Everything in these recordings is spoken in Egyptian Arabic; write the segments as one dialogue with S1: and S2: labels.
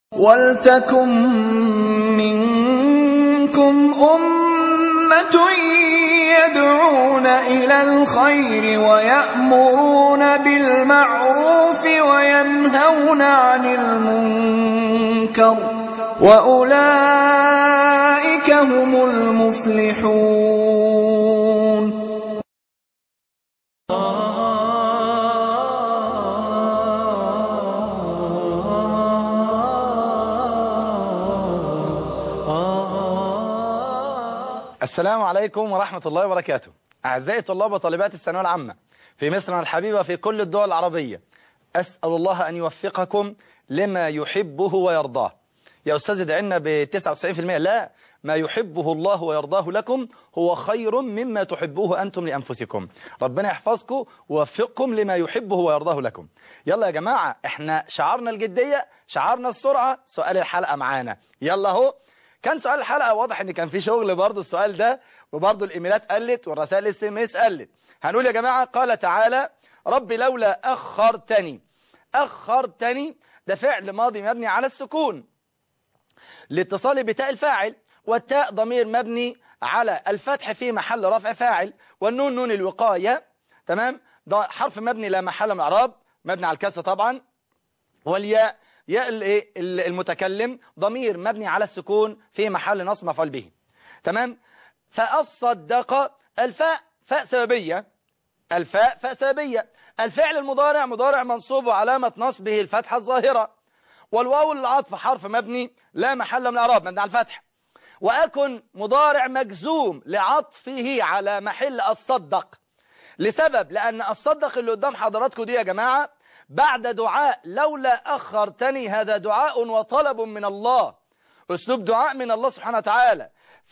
S1: وَلْتَكُن مِّنكُمْ أُمَّةٌ يَدْعُونَ إِلَى الْخَيْرِ وَيَأْمُرُونَ بِالْمَعْرُوفِ وَيَنْهَوْنَ عَنِ الْمُنكَرِ ۚ وَأُولَٰئِكَ هُمُ الْمُفْلِحُونَ
S2: السلام عليكم ورحمة الله وبركاته أعزائي طلاب وطالبات الثانوية العامة في مصرنا الحبيبة في كل الدول العربية أسأل الله أن يوفقكم لما يحبه ويرضاه يا أستاذ ادعنا ب 99% لا ما يحبه الله ويرضاه لكم هو خير مما تحبوه أنتم لأنفسكم ربنا يحفظكم ووفقكم لما يحبه ويرضاه لكم يلا يا جماعة احنا شعارنا الجدية شعارنا السرعة سؤال الحلقة معانا يلا هو كان سؤال الحلقة واضح ان كان في شغل برضه السؤال ده وبرضه الايميلات قلت والرسائل اس ام اس قلت هنقول يا جماعة قال تعالى رب لولا أخرتني أخرتني ده فعل ماضي مبني على السكون لاتصال بتاء الفاعل والتاء ضمير مبني على الفتح في محل رفع فاعل والنون نون الوقاية تمام ده حرف مبني لا محل من الاعراب مبني على الكسر طبعا والياء ياء المتكلم ضمير مبني على السكون في محل نصب مفعول به تمام فأصدق الفاء فاء سببية الفاء فاء سببية الفعل المضارع مضارع منصوب وعلامة نصبه الفتحة الظاهرة والواو العطف حرف مبني لا محل من الاعراب مبني على الفتح وأكن مضارع مجزوم لعطفه على محل الصدق لسبب لأن الصدق اللي قدام حضراتكم دي يا جماعة بعد دعاء لولا أخرتني هذا دعاء وطلب من الله أسلوب دعاء من الله سبحانه وتعالى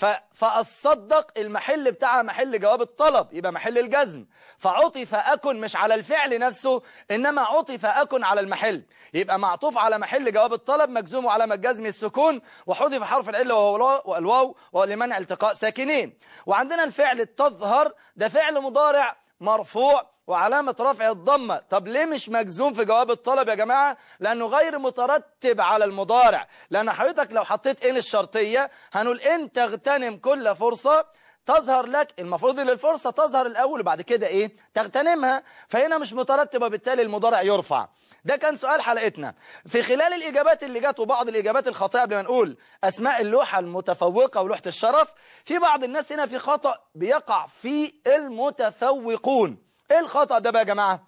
S2: فالصدق المحل بتاعها محل جواب الطلب يبقى محل الجزم فعطف أكن مش على الفعل نفسه إنما عطف أكن على المحل يبقى معطوف على محل جواب الطلب مجزوم علامة جزم السكون وحذف حرف العلة وهو الواو لمنع التقاء ساكنين وعندنا الفعل تظهر ده فعل مضارع مرفوع وعلامة رفع الضمة طب ليه مش مجزوم في جواب الطلب يا جماعة لأنه غير مترتب على المضارع لأن حضرتك لو حطيت إن الشرطية هنقول إن تغتنم كل فرصة تظهر لك المفروض ان الفرصة تظهر الأول وبعد كده إيه تغتنمها فهنا مش مترتبة بالتالي المضارع يرفع ده كان سؤال حلقتنا في خلال الإجابات اللي جت وبعض الإجابات الخاطئة قبل ما نقول أسماء اللوحة المتفوقة ولوحة الشرف في بعض الناس هنا في خطأ بيقع في المتفوقون ايه الخطأ ده بقى يا جماعة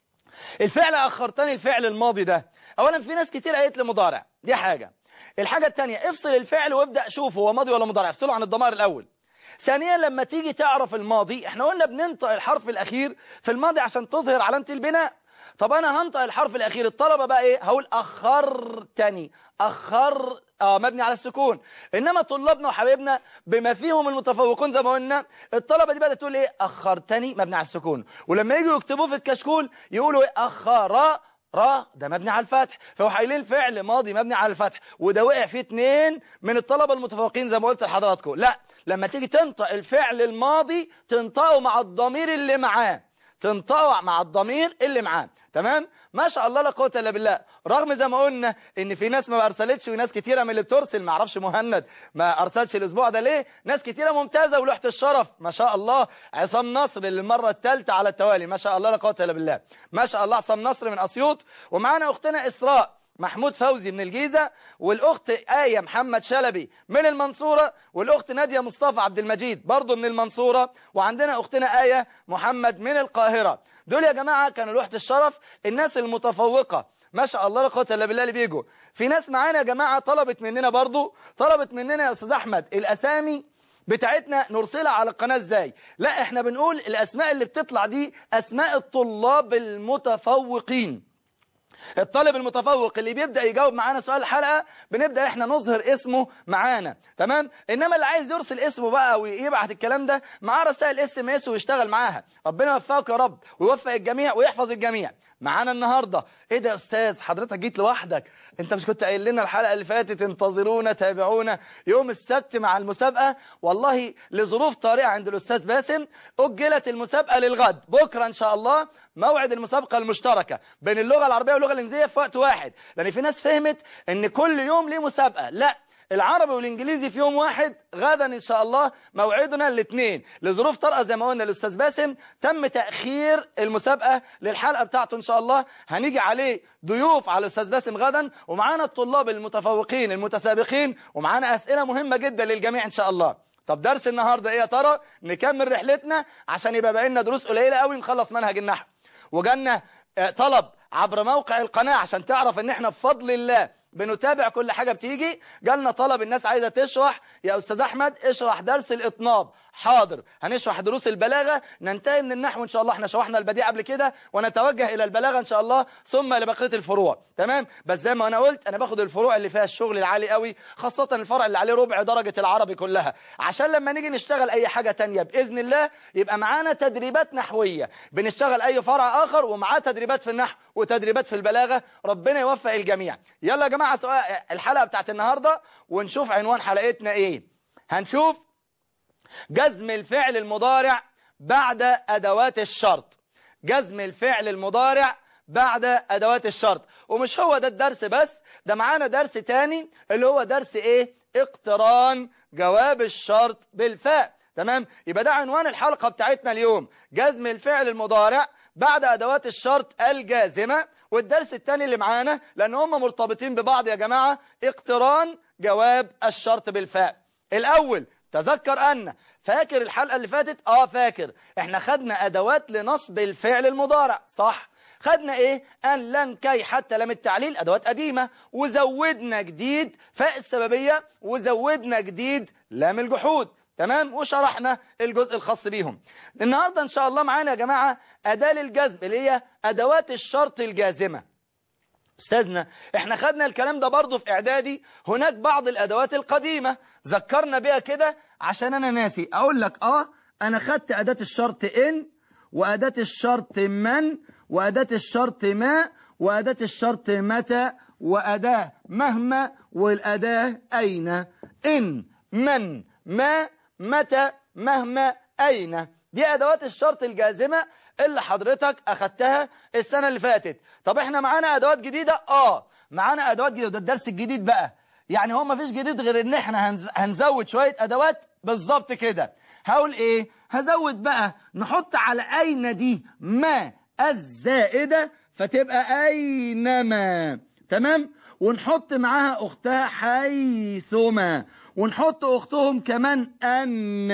S2: الفعل أخرتني الفعل الماضي ده أولا في ناس كتير قالت لي مضارع دي حاجة الحاجة التانية افصل الفعل وابدأ شوف هو ماضي ولا مضارع افصله عن الضمائر الأول ثانيا لما تيجي تعرف الماضي احنا قلنا بننطق الحرف الأخير في الماضي عشان تظهر علامة البناء طب أنا هنطق الحرف الأخير الطلبة بقى إيه هقول أخرتني أخر آه مبني على السكون إنما طلابنا وحبايبنا بما فيهم المتفوقون زي ما قلنا الطلبة دي بدأت تقول إيه أخرتني مبني على السكون ولما يجوا يكتبوه في الكشكول يقولوا إيه أخر را ده مبني على الفتح فهو قايلين فعل ماضي مبني على الفتح وده وقع فيه اتنين من الطلبة المتفوقين زي ما قلت لحضراتكم لا لما تيجي تنطق الفعل الماضي تنطقه مع الضمير اللي معاه تنطوع مع الضمير اللي معاه تمام ما شاء الله لا قوه الا بالله رغم زي ما قلنا ان في ناس ما ارسلتش وناس كتيره من اللي بترسل ما اعرفش مهند ما ارسلش الاسبوع ده ليه ناس كتيره ممتازه ولوحه الشرف ما شاء الله عصام نصر للمره الثالثه على التوالي ما شاء الله لا قوه الا بالله ما شاء الله عصام نصر من اسيوط ومعانا اختنا اسراء محمود فوزي من الجيزة والأخت آية محمد شلبي من المنصورة والأخت نادية مصطفى عبد المجيد برضو من المنصورة وعندنا أختنا آية محمد من القاهرة دول يا جماعة كانوا لوحة الشرف الناس المتفوقة ما شاء الله لا قوه الا بالله اللي بيجوا في ناس معانا يا جماعة طلبت مننا برضو طلبت مننا يا أستاذ أحمد الأسامي بتاعتنا نرسلها على القناة ازاي لا احنا بنقول الأسماء اللي بتطلع دي أسماء الطلاب المتفوقين الطالب المتفوق اللي بيبدأ يجاوب معانا سؤال الحلقة بنبدأ احنا نظهر اسمه معانا تمام انما اللي عايز يرسل اسمه بقى ويبعت الكلام ده معاه رسائل اس ام اس ويشتغل معاها ربنا يوفقك يا رب ويوفق الجميع ويحفظ الجميع معانا النهاردة ايه ده يا استاذ حضرتك جيت لوحدك انت مش كنت قايل لنا الحلقة اللي فاتت انتظرونا تابعونا يوم السبت مع المسابقة والله لظروف طارئة عند الاستاذ باسم اجلت المسابقة للغد بكرة ان شاء الله موعد المسابقة المشتركة بين اللغة العربية واللغة الانجليزية في وقت واحد لان في ناس فهمت ان كل يوم ليه مسابقة لا العربي والانجليزي في يوم واحد غدا ان شاء الله موعدنا الاثنين لظروف طارئه زي ما قلنا الاستاذ باسم تم تاخير المسابقه للحلقه بتاعته ان شاء الله هنيجي عليه ضيوف على الاستاذ باسم غدا ومعانا الطلاب المتفوقين المتسابقين ومعانا اسئله مهمه جدا للجميع ان شاء الله طب درس النهارده ايه يا ترى نكمل رحلتنا عشان يبقى بقى لنا دروس قليله قوي نخلص منهج النحو وجالنا آه، طلب عبر موقع القناه عشان تعرف ان احنا بفضل الله بنتابع كل حاجة بتيجي جالنا طلب الناس عايزة تشرح يا أستاذ أحمد اشرح درس الإطناب حاضر هنشرح دروس البلاغة ننتهي من النحو إن شاء الله احنا شرحنا البديع قبل كده ونتوجه إلى البلاغة إن شاء الله ثم لبقية الفروع تمام بس زي ما أنا قلت أنا باخد الفروع اللي فيها الشغل العالي قوي خاصة الفرع اللي عليه ربع درجة العربي كلها عشان لما نيجي نشتغل أي حاجة تانية بإذن الله يبقى معانا تدريبات نحوية بنشتغل أي فرع آخر ومعاه تدريبات في النحو وتدريبات في البلاغة ربنا يوفق الجميع يلا يا جماعة سؤال الحلقة بتاعت النهاردة ونشوف عنوان حلقتنا ايه هنشوف جزم الفعل المضارع بعد أدوات الشرط جزم الفعل المضارع بعد أدوات الشرط ومش هو ده الدرس بس ده معانا درس تاني اللي هو درس ايه اقتران جواب الشرط بالفاء تمام يبقى ده عنوان الحلقة بتاعتنا اليوم جزم الفعل المضارع بعد أدوات الشرط الجازمة والدرس الثاني اللي معانا لأن هم مرتبطين ببعض يا جماعة اقتران جواب الشرط بالفاء الأول تذكر أن فاكر الحلقة اللي فاتت آه فاكر احنا خدنا أدوات لنصب الفعل المضارع صح خدنا ايه ان لن كي حتى لم التعليل ادوات قديمة وزودنا جديد فاء السببية وزودنا جديد لام الجحود تمام وشرحنا الجزء الخاص بيهم النهاردة ان شاء الله معانا يا جماعة اداة للجزم اللي هي ادوات الشرط الجازمة استاذنا احنا خدنا الكلام ده برضه في اعدادي هناك بعض الادوات القديمة ذكرنا بيها كده عشان انا ناسي اقول لك اه انا خدت اداة الشرط ان واداة الشرط من واداة الشرط ما واداة الشرط متى واداة مهما والاداة اين ان من ما متى مهما اين دي ادوات الشرط الجازمة اللي حضرتك اخدتها السنة اللي فاتت طب احنا معانا ادوات جديدة اه معانا ادوات جديدة ده الدرس الجديد بقى يعني هو مفيش جديد غير ان احنا هنز... هنزود شوية ادوات بالظبط كده هقول ايه هزود بقى نحط على اين دي ما الزائدة فتبقى اينما تمام ونحط معاها اختها حيثما ونحط اختهم كمان ان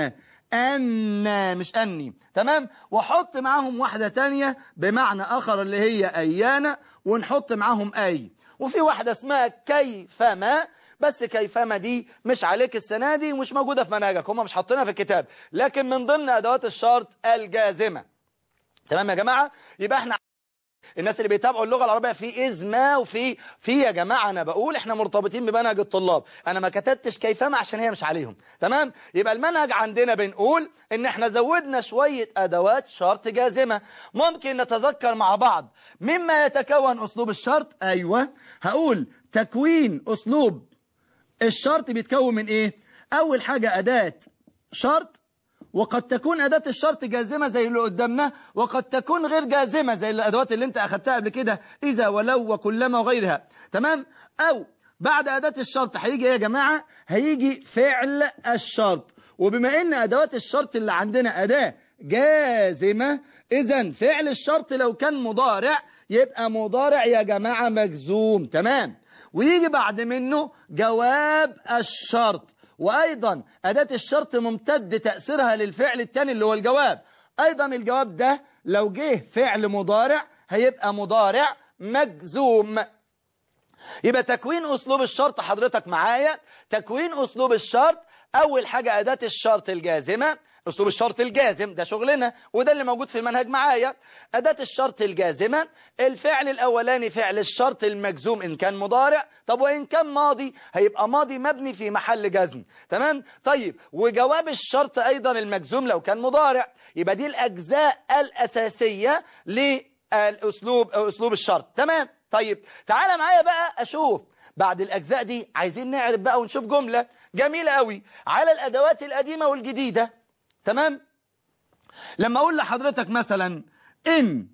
S2: أن مش أني تمام وحط معاهم واحدة تانية بمعنى آخر اللي هي أيانا ونحط معاهم أي وفي واحدة اسمها كيفما بس كيفما دي مش عليك السنة دي ومش موجودة في منهجك هم مش حاطينها في الكتاب لكن من ضمن أدوات الشرط الجازمة تمام يا جماعة يبقى احنا الناس اللي بيتابعوا اللغة العربية في إزمة وفي في يا جماعة أنا بقول إحنا مرتبطين بمنهج الطلاب أنا ما كتبتش كيفما عشان هي مش عليهم تمام يبقى المنهج عندنا بنقول إن إحنا زودنا شوية أدوات شرط جازمة ممكن نتذكر مع بعض مما يتكون أسلوب الشرط أيوة هقول تكوين أسلوب الشرط بيتكون من إيه أول حاجة أداة شرط وقد تكون أداة الشرط جازمة زي اللي قدامنا وقد تكون غير جازمة زي الأدوات اللي انت أخدتها قبل كده إذا ولو وكلما وغيرها تمام أو بعد أداة الشرط هيجي إيه يا جماعة هيجي فعل الشرط وبما إن أدوات الشرط اللي عندنا أداة جازمة إذا فعل الشرط لو كان مضارع يبقى مضارع يا جماعة مجزوم تمام ويجي بعد منه جواب الشرط وأيضا أداة الشرط ممتد تأثيرها للفعل الثاني اللي هو الجواب أيضا الجواب ده لو جه فعل مضارع هيبقى مضارع مجزوم يبقى تكوين أسلوب الشرط حضرتك معايا تكوين أسلوب الشرط أول حاجة أداة الشرط الجازمة أسلوب الشرط الجازم ده شغلنا وده اللي موجود في المنهج معايا أداة الشرط الجازمة الفعل الأولاني فعل الشرط المجزوم إن كان مضارع طب وإن كان ماضي هيبقى ماضي مبني في محل جزم تمام طيب وجواب الشرط أيضا المجزوم لو كان مضارع يبقى دي الأجزاء الأساسية الاسلوب اسلوب الشرط تمام طيب تعالى معايا بقى اشوف بعد الاجزاء دي عايزين نعرف بقى ونشوف جملة جميلة قوي على الادوات القديمة والجديدة تمام لما اقول لحضرتك مثلا ان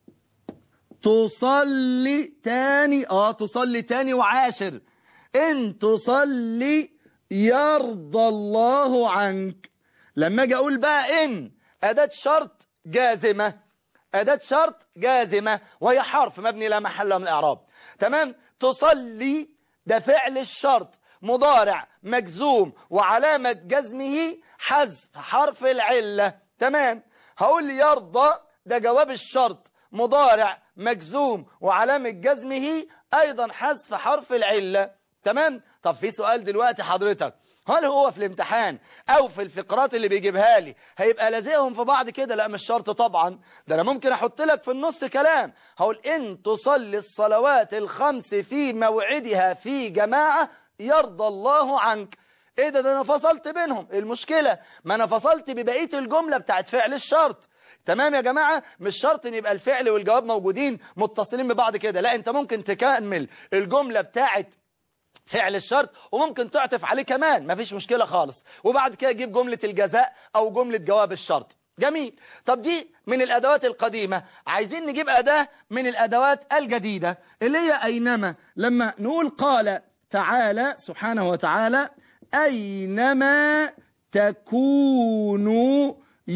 S2: تصلي تاني اه تصلي تاني وعاشر ان تصلي يرضى الله عنك لما اجي اقول بقى ان اداة شرط جازمة اداة شرط جازمة وهي حرف مبني لا محل له من الاعراب تمام تصلي ده فعل الشرط مضارع مجزوم وعلامة جزمه حذف حرف العلة تمام هقول لي يرضى ده جواب الشرط مضارع مجزوم وعلامة جزمه أيضا حذف حرف العلة تمام طب في سؤال دلوقتي حضرتك هل هو في الامتحان او في الفقرات اللي بيجيبها لي هيبقى لازقهم في بعض كده لا مش شرط طبعا ده انا ممكن احط لك في النص كلام هقول ان تصلي الصلوات الخمس في موعدها في جماعة يرضى الله عنك ايه ده ده انا فصلت بينهم إيه المشكلة ما انا فصلت ببقية الجملة بتاعت فعل الشرط تمام يا جماعة مش شرط ان يبقى الفعل والجواب موجودين متصلين ببعض كده لا انت ممكن تكمل الجملة بتاعت فعل الشرط وممكن تعطف عليه كمان مفيش مشكلة خالص وبعد كده جيب جملة الجزاء او جملة جواب الشرط جميل طب دي من الأدوات القديمة عايزين نجيب أداة من الأدوات الجديدة اللي هي أينما لما نقول قال تعالى سبحانه وتعالى أينما تكونوا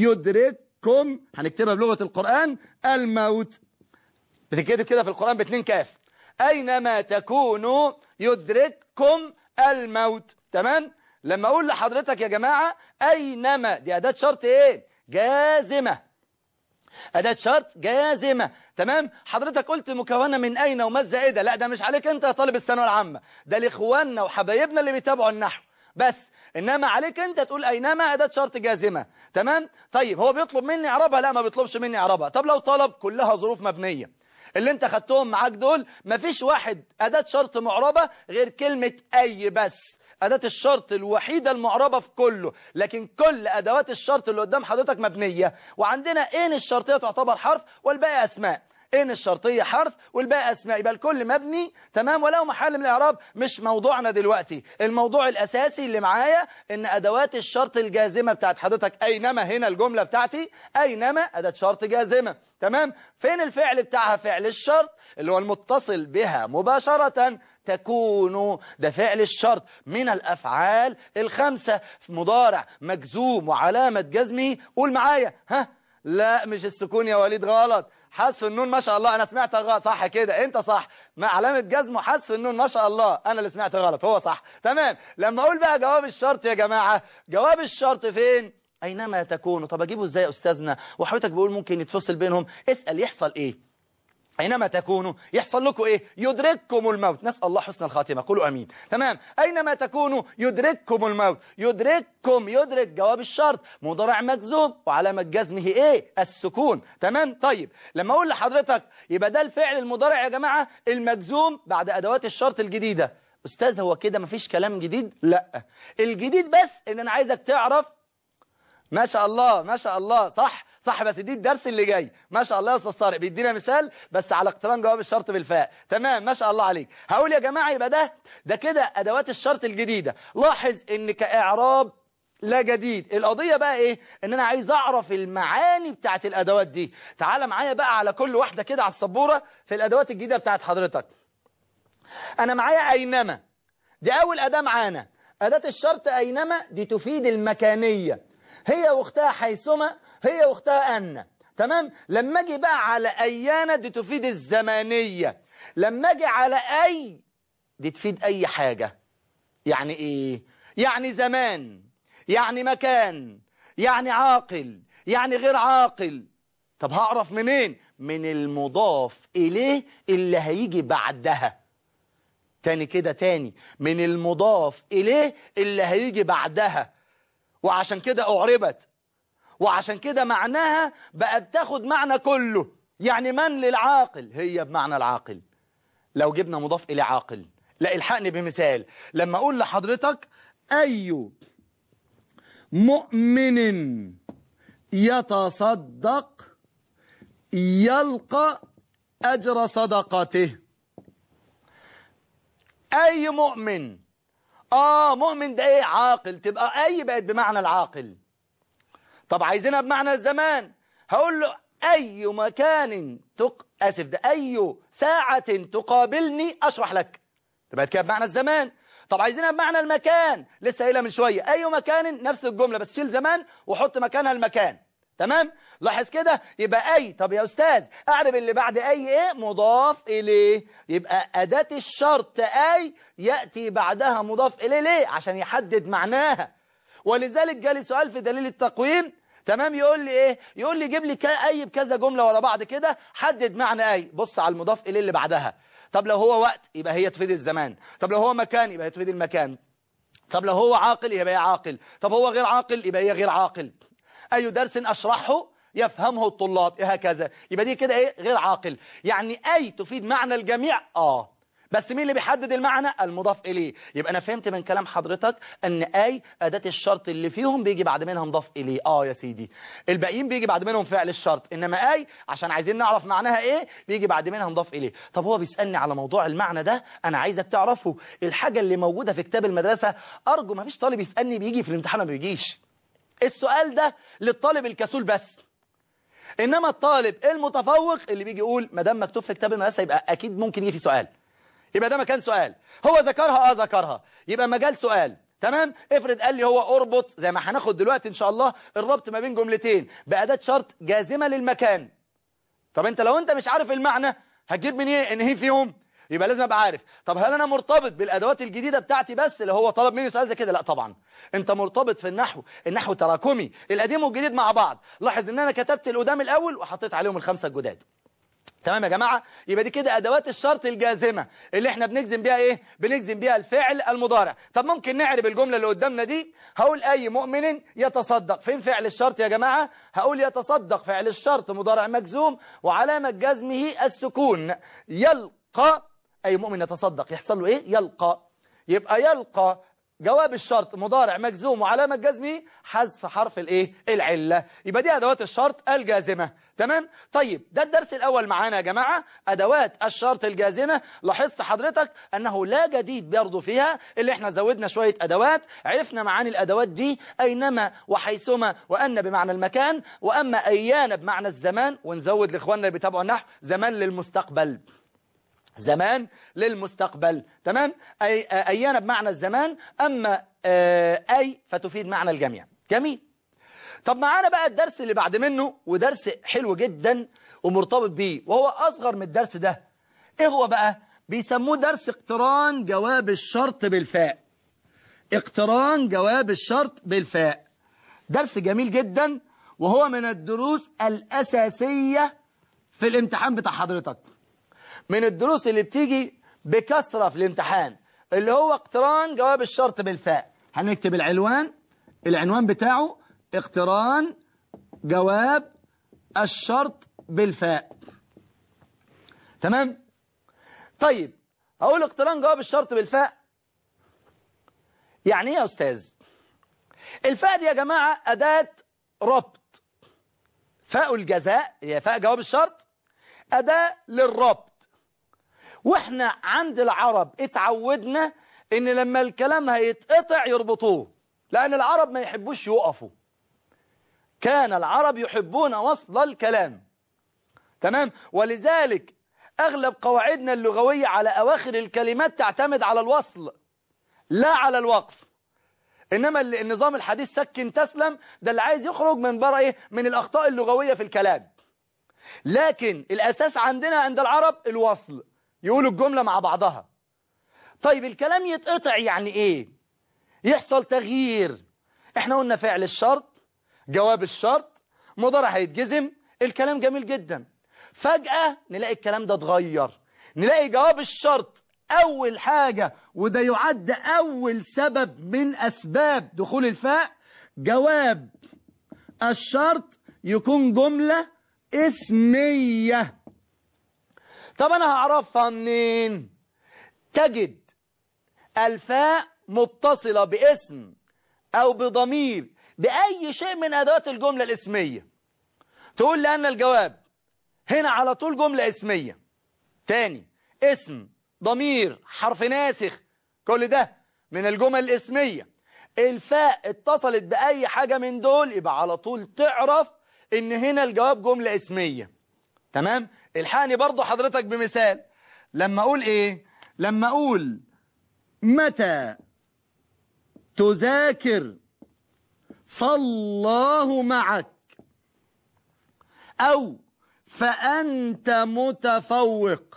S2: يدرككم هنكتبها بلغة القرآن الموت بتكتب كده في القرآن باتنين كاف أينما تكونوا يدرككم الموت تمام لما أقول لحضرتك يا جماعة أينما دي أداة شرط إيه جازمة أداة شرط جازمة تمام حضرتك قلت مكونة من أين وما الزائدة لا ده مش عليك أنت يا طالب الثانويه العامة ده لإخواننا وحبايبنا اللي بيتابعوا النحو بس إنما عليك أنت تقول أينما أداة شرط جازمة تمام طيب هو بيطلب مني إعرابها لا ما بيطلبش مني إعرابها طب لو طلب كلها ظروف مبنية اللي انت خدتهم معاك دول مفيش واحد أداة شرط معربة غير كلمة أي بس أداة الشرط الوحيدة المعربة في كله لكن كل أدوات الشرط اللي قدام حضرتك مبنية وعندنا إن الشرطية تعتبر حرف والباقي أسماء إن الشرطية حرف والباقي أسماء يبقى الكل مبني تمام ولو محل من الإعراب مش موضوعنا دلوقتي الموضوع الأساسي اللي معايا إن أدوات الشرط الجازمة بتاعت حضرتك أينما هنا الجملة بتاعتي أينما أداة شرط جازمة تمام فين الفعل بتاعها فعل الشرط اللي هو المتصل بها مباشرة تكون ده فعل الشرط من الأفعال الخمسة مضارع مجزوم وعلامة جزمه قول معايا ها لا مش السكون يا وليد غلط حذف النون ما شاء الله انا سمعت غلط صح كده انت صح ما علامه جزم وحذف النون ما شاء الله انا اللي سمعت غلط هو صح تمام لما اقول بقى جواب الشرط يا جماعه جواب الشرط فين اينما تكونوا طب اجيبه ازاي يا استاذنا وحضرتك بيقول ممكن يتفصل بينهم اسال يحصل ايه أينما تكونوا يحصل لكم إيه يدرككم الموت نسأل الله حسن الخاتمة قولوا أمين تمام أينما تكونوا يدرككم الموت يدرككم يدرك جواب الشرط مضارع مجزوم وعلامة جزمه إيه السكون تمام طيب لما أقول لحضرتك يبقى ده الفعل المضارع يا جماعة المجزوم بعد أدوات الشرط الجديدة أستاذ هو كده مفيش كلام جديد لا الجديد بس إن أنا عايزك تعرف ما شاء الله ما شاء الله صح صح بس دي الدرس اللي جاي ما شاء الله يا استاذ طارق بيدينا مثال بس على اقتران جواب الشرط بالفاء تمام ما شاء الله عليك هقول يا جماعه يبقى ده ده كده ادوات الشرط الجديده لاحظ ان كاعراب لا جديد القضيه بقى ايه ان انا عايز اعرف المعاني بتاعت الادوات دي تعال معايا بقى على كل واحده كده على السبوره في الادوات الجديده بتاعت حضرتك انا معايا اينما دي اول اداه معانا اداه الشرط اينما دي تفيد المكانيه هي واختها حيثما هي واختها أن تمام لما اجي بقى على أيانا دي تفيد الزمانية لما اجي على أي دي تفيد أي حاجة يعني إيه يعني زمان يعني مكان يعني عاقل يعني غير عاقل طب هعرف منين من المضاف إليه اللي هيجي بعدها تاني كده تاني من المضاف إليه اللي هيجي بعدها وعشان كده أعربت وعشان كده معناها بقى بتاخد معنى كله يعني من للعاقل هي بمعنى العاقل لو جبنا مضاف إلى عاقل لا الحقني بمثال لما أقول لحضرتك أي مؤمن يتصدق يلقى أجر صدقته أي مؤمن آه مؤمن ده إيه عاقل تبقى أي بقت بمعنى العاقل طب عايزينها بمعنى الزمان هقول له أي مكان تق... أسف ده أي ساعة تقابلني أشرح لك تبقى كده بمعنى الزمان طب عايزينها بمعنى المكان لسه قايلها من شوية أي مكان نفس الجملة بس شيل زمان وحط مكانها المكان تمام لاحظ كده يبقى أي طب يا أستاذ أعرف اللي بعد أي إيه مضاف إليه يبقى أداة الشرط أي يأتي بعدها مضاف إليه ليه عشان يحدد معناها ولذلك جالي سؤال في دليل التقويم تمام يقول لي ايه يقول لي جيب لي اي بكذا جمله ورا بعض كده حدد معنى اي بص على المضاف اليه اللي بعدها طب لو هو وقت يبقى هي تفيد الزمان طب لو هو مكان يبقى هي تفيد المكان طب لو هو عاقل يبقى هي عاقل طب هو غير عاقل يبقى هي غير عاقل اي درس اشرحه يفهمه الطلاب إيه هكذا يبقى دي كده ايه غير عاقل يعني اي تفيد معنى الجميع اه بس مين اللي بيحدد المعنى المضاف إليه يبقى أنا فهمت من كلام حضرتك أن أي أداة الشرط اللي فيهم بيجي بعد منها مضاف إليه آه يا سيدي الباقيين بيجي بعد منهم فعل الشرط إنما أي عشان عايزين نعرف معناها إيه بيجي بعد منها مضاف إليه طب هو بيسألني على موضوع المعنى ده أنا عايزك تعرفه الحاجة اللي موجودة في كتاب المدرسة أرجو ما فيش طالب يسألني بيجي في الامتحان ما بيجيش السؤال ده للطالب الكسول بس إنما الطالب المتفوق اللي بيجي يقول ما دام مكتوب في كتاب المدرسة يبقى أكيد ممكن يجي في سؤال يبقى ده مكان سؤال هو ذكرها اه ذكرها يبقى مجال سؤال تمام افرض قال لي هو اربط زي ما هناخد دلوقتي ان شاء الله الربط ما بين جملتين بأداة شرط جازمة للمكان طب انت لو انت مش عارف المعنى هتجيب من ايه ان هي فيهم يبقى لازم ابقى عارف طب هل انا مرتبط بالادوات الجديده بتاعتي بس اللي هو طلب مني سؤال زي كده لا طبعا انت مرتبط في النحو النحو تراكمي القديم والجديد مع بعض لاحظ ان انا كتبت القدام الاول وحطيت عليهم الخمسه الجداد تمام يا جماعة يبقى دي كده أدوات الشرط الجازمة اللي احنا بنجزم بيها ايه بنجزم بيها الفعل المضارع طب ممكن نعرب الجملة اللي قدامنا دي هقول أي مؤمن يتصدق فين فعل الشرط يا جماعة هقول يتصدق فعل الشرط مضارع مجزوم وعلامة جزمه السكون يلقى أي مؤمن يتصدق يحصل له ايه يلقى يبقى يلقى جواب الشرط مضارع مجزوم وعلامة جزمه حذف حرف الايه العلة يبقى دي أدوات الشرط الجازمة تمام طيب ده الدرس الأول معانا يا جماعة أدوات الشرط الجازمة لاحظت حضرتك أنه لا جديد برضو فيها اللي احنا زودنا شوية أدوات عرفنا معاني الأدوات دي أينما وحيثما وأن بمعنى المكان وأما أيان بمعنى الزمان ونزود لإخواننا اللي بيتابعوا النحو زمان للمستقبل زمان للمستقبل تمام أي أيان بمعنى الزمان أما أي فتفيد معنى الجميع جميل طب معانا بقى الدرس اللي بعد منه ودرس حلو جدا ومرتبط بيه وهو أصغر من الدرس ده إيه هو بقى بيسموه درس اقتران جواب الشرط بالفاء اقتران جواب الشرط بالفاء درس جميل جدا وهو من الدروس الأساسية في الامتحان بتاع حضرتك من الدروس اللي بتيجي بكثرة في الامتحان اللي هو اقتران جواب الشرط بالفاء هنكتب العنوان العنوان بتاعه اقتران جواب الشرط بالفاء تمام طيب هقول اقتران جواب الشرط بالفاء يعني ايه يا استاذ الفاء دي يا جماعة أداة ربط فاء الجزاء هي فاء جواب الشرط أداة للربط واحنا عند العرب اتعودنا ان لما الكلام هيتقطع يربطوه لان العرب ما يحبوش يقفوا كان العرب يحبون وصل الكلام تمام ولذلك اغلب قواعدنا اللغوية على اواخر الكلمات تعتمد على الوصل لا على الوقف انما النظام الحديث سكن تسلم ده اللي عايز يخرج من بره ايه من الاخطاء اللغوية في الكلام لكن الاساس عندنا عند العرب الوصل يقولوا الجملة مع بعضها طيب الكلام يتقطع يعني ايه يحصل تغيير احنا قلنا فعل الشرط جواب الشرط مضارع هيتجزم الكلام جميل جدا فجأة نلاقي الكلام ده اتغير نلاقي جواب الشرط اول حاجة وده يعد اول سبب من اسباب دخول الفاء جواب الشرط يكون جملة اسمية طب انا هعرفها منين تجد الفاء متصلة باسم او بضمير باي شيء من ادوات الجملة الاسمية تقول لان الجواب هنا على طول جملة اسمية تاني اسم ضمير حرف ناسخ كل ده من الجمل الاسمية الفاء اتصلت بأي حاجة من دول يبقى على طول تعرف ان هنا الجواب جملة اسمية تمام الحقني برضو حضرتك بمثال لما اقول ايه لما اقول متى تذاكر فالله معك او فانت متفوق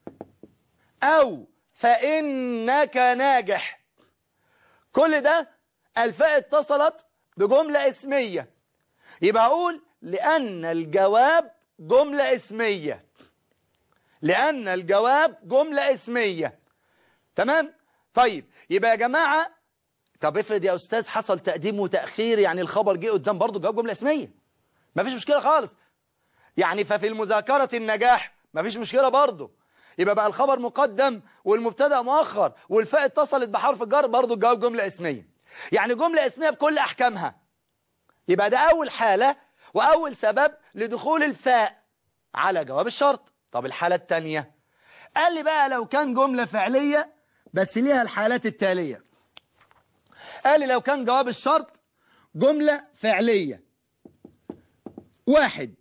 S2: او فانك ناجح كل ده الفاء اتصلت بجملة اسمية يبقى اقول لان الجواب جملة اسمية لان الجواب جملة اسمية تمام طيب يبقى يا جماعة طب افرض يا استاذ حصل تقديم وتأخير يعني الخبر جه قدام برضه جواب جملة اسمية مفيش مشكلة خالص يعني ففي المذاكرة النجاح مفيش مشكلة برضه يبقى بقى الخبر مقدم والمبتدا مؤخر والفاء اتصلت بحرف الجر برضه الجواب جملة اسمية يعني جملة اسمية بكل أحكامها يبقى ده أول حالة وأول سبب لدخول الفاء على جواب الشرط طب الحالة الثانية قال لي بقى لو كان جملة فعلية بس ليها الحالات التالية قال لي لو كان جواب الشرط جملة فعلية واحد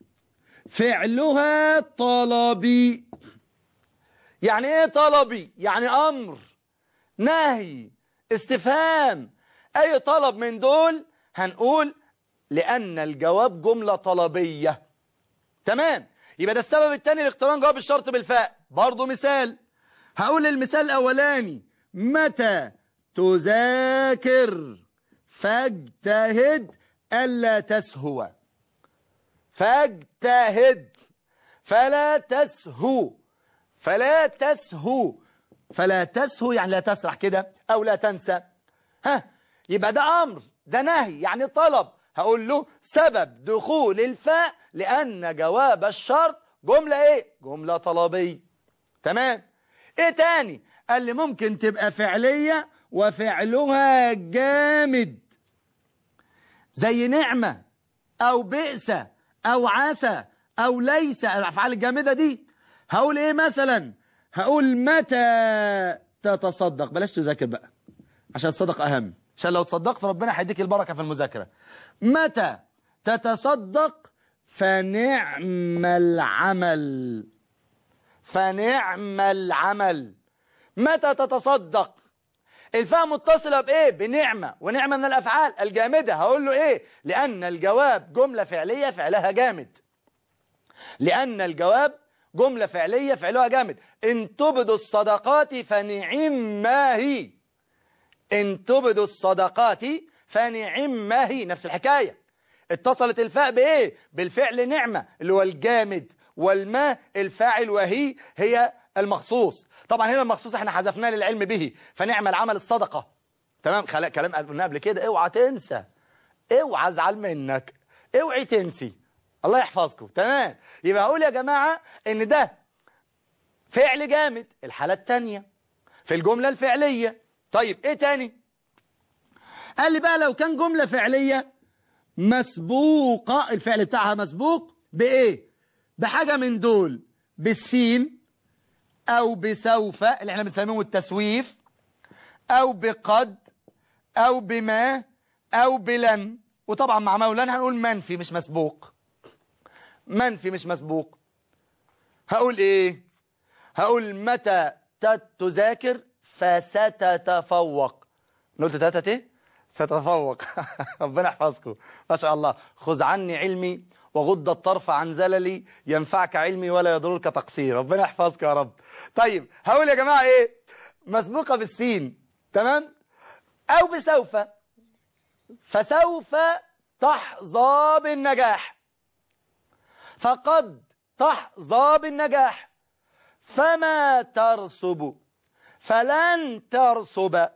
S2: فعلها طلبي يعني ايه طلبي يعني امر نهي استفهام اي طلب من دول هنقول لان الجواب جملة طلبية تمام يبقى ده السبب الثاني لاقتران جواب الشرط بالفاء برضو مثال هقول المثال الاولاني متى تذاكر فاجتهد الا تسهو فاجتهد فلا تسهو فلا تسهو فلا تسهو يعني لا تسرح كده او لا تنسى ها يبقى ده امر ده نهي يعني طلب هقول له سبب دخول الفاء لان جواب الشرط جملة ايه جملة طلبية تمام ايه تاني قال لي ممكن تبقى فعلية وفعلها جامد زي نعمة او بئس او عسى او ليس الافعال الجامدة دي هقول ايه مثلا هقول متى تتصدق بلاش تذاكر بقى عشان الصدق اهم عشان لو تصدقت ربنا هيديك البركة في المذاكرة متى تتصدق فنعم العمل فنعم العمل متى تتصدق الفاء متصلة بإيه بنعمة ونعمة من الأفعال الجامدة هقول له إيه لأن الجواب جملة فعلية فعلها جامد لأن الجواب جملة فعلية فعلها جامد إن تبدوا الصدقات فنعم ما هي إن تبدوا الصدقات فنعم ما هي نفس الحكاية اتصلت الفاء بإيه بالفعل نعمة اللي هو الجامد والما الفاعل وهي هي المخصوص طبعا هنا المخصوص احنا حذفناه للعلم به فنعم العمل الصدقة تمام خلاء كلام قلنا قبل كده اوعى تنسى اوعى ازعل منك اوعي تنسي الله يحفظكم تمام يبقى اقول يا جماعة ان ده فعل جامد الحالة التانية في الجملة الفعلية طيب ايه تاني قال لي بقى لو كان جملة فعلية مسبوقة الفعل بتاعها مسبوق بايه بحاجة من دول بالسين او بسوف اللي احنا بنسميهم التسويف او بقد او بما او بلن وطبعا مع ما ولن هنقول منفي مش مسبوق منفي مش مسبوق هقول ايه هقول متى تذاكر فستتفوق قلت تاتا ايه ستتفوق ربنا يحفظكم ما شاء الله خذ عني علمي وغض الطرف عن زللي ينفعك علمي ولا يضرك تقصير ربنا يحفظك يا رب طيب هقول يا جماعة ايه مسبوقة بالسين تمام او بسوف فسوف تحظى بالنجاح فقد تحظى بالنجاح فما ترسب فلن ترسب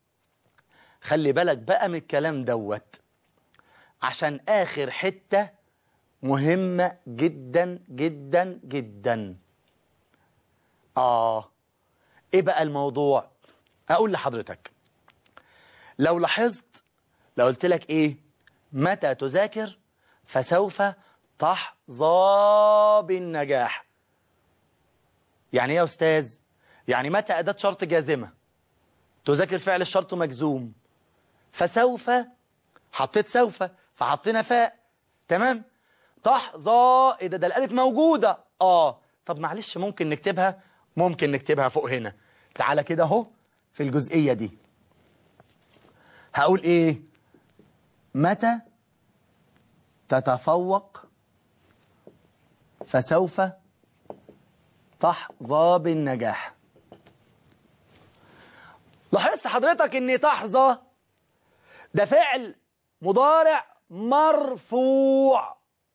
S2: خلي بالك بقى من الكلام دوت عشان آخر حتة مهمة جدا جدا جدا آه إيه بقى الموضوع أقول لحضرتك لو لاحظت لو قلت لك إيه متى تذاكر فسوف تحظى بالنجاح يعني ايه يا استاذ يعني متى اداه شرط جازمه تذاكر فعل الشرط مجزوم فسوف حطيت سوف فحطينا فاء تمام تحظى ايه ده ده الالف موجوده اه طب معلش ممكن نكتبها ممكن نكتبها فوق هنا تعالى كده اهو في الجزئيه دي هقول ايه متى تتفوق فسوف تحظى بالنجاح لاحظت حضرتك ان تحظى ده فعل مضارع مرفوع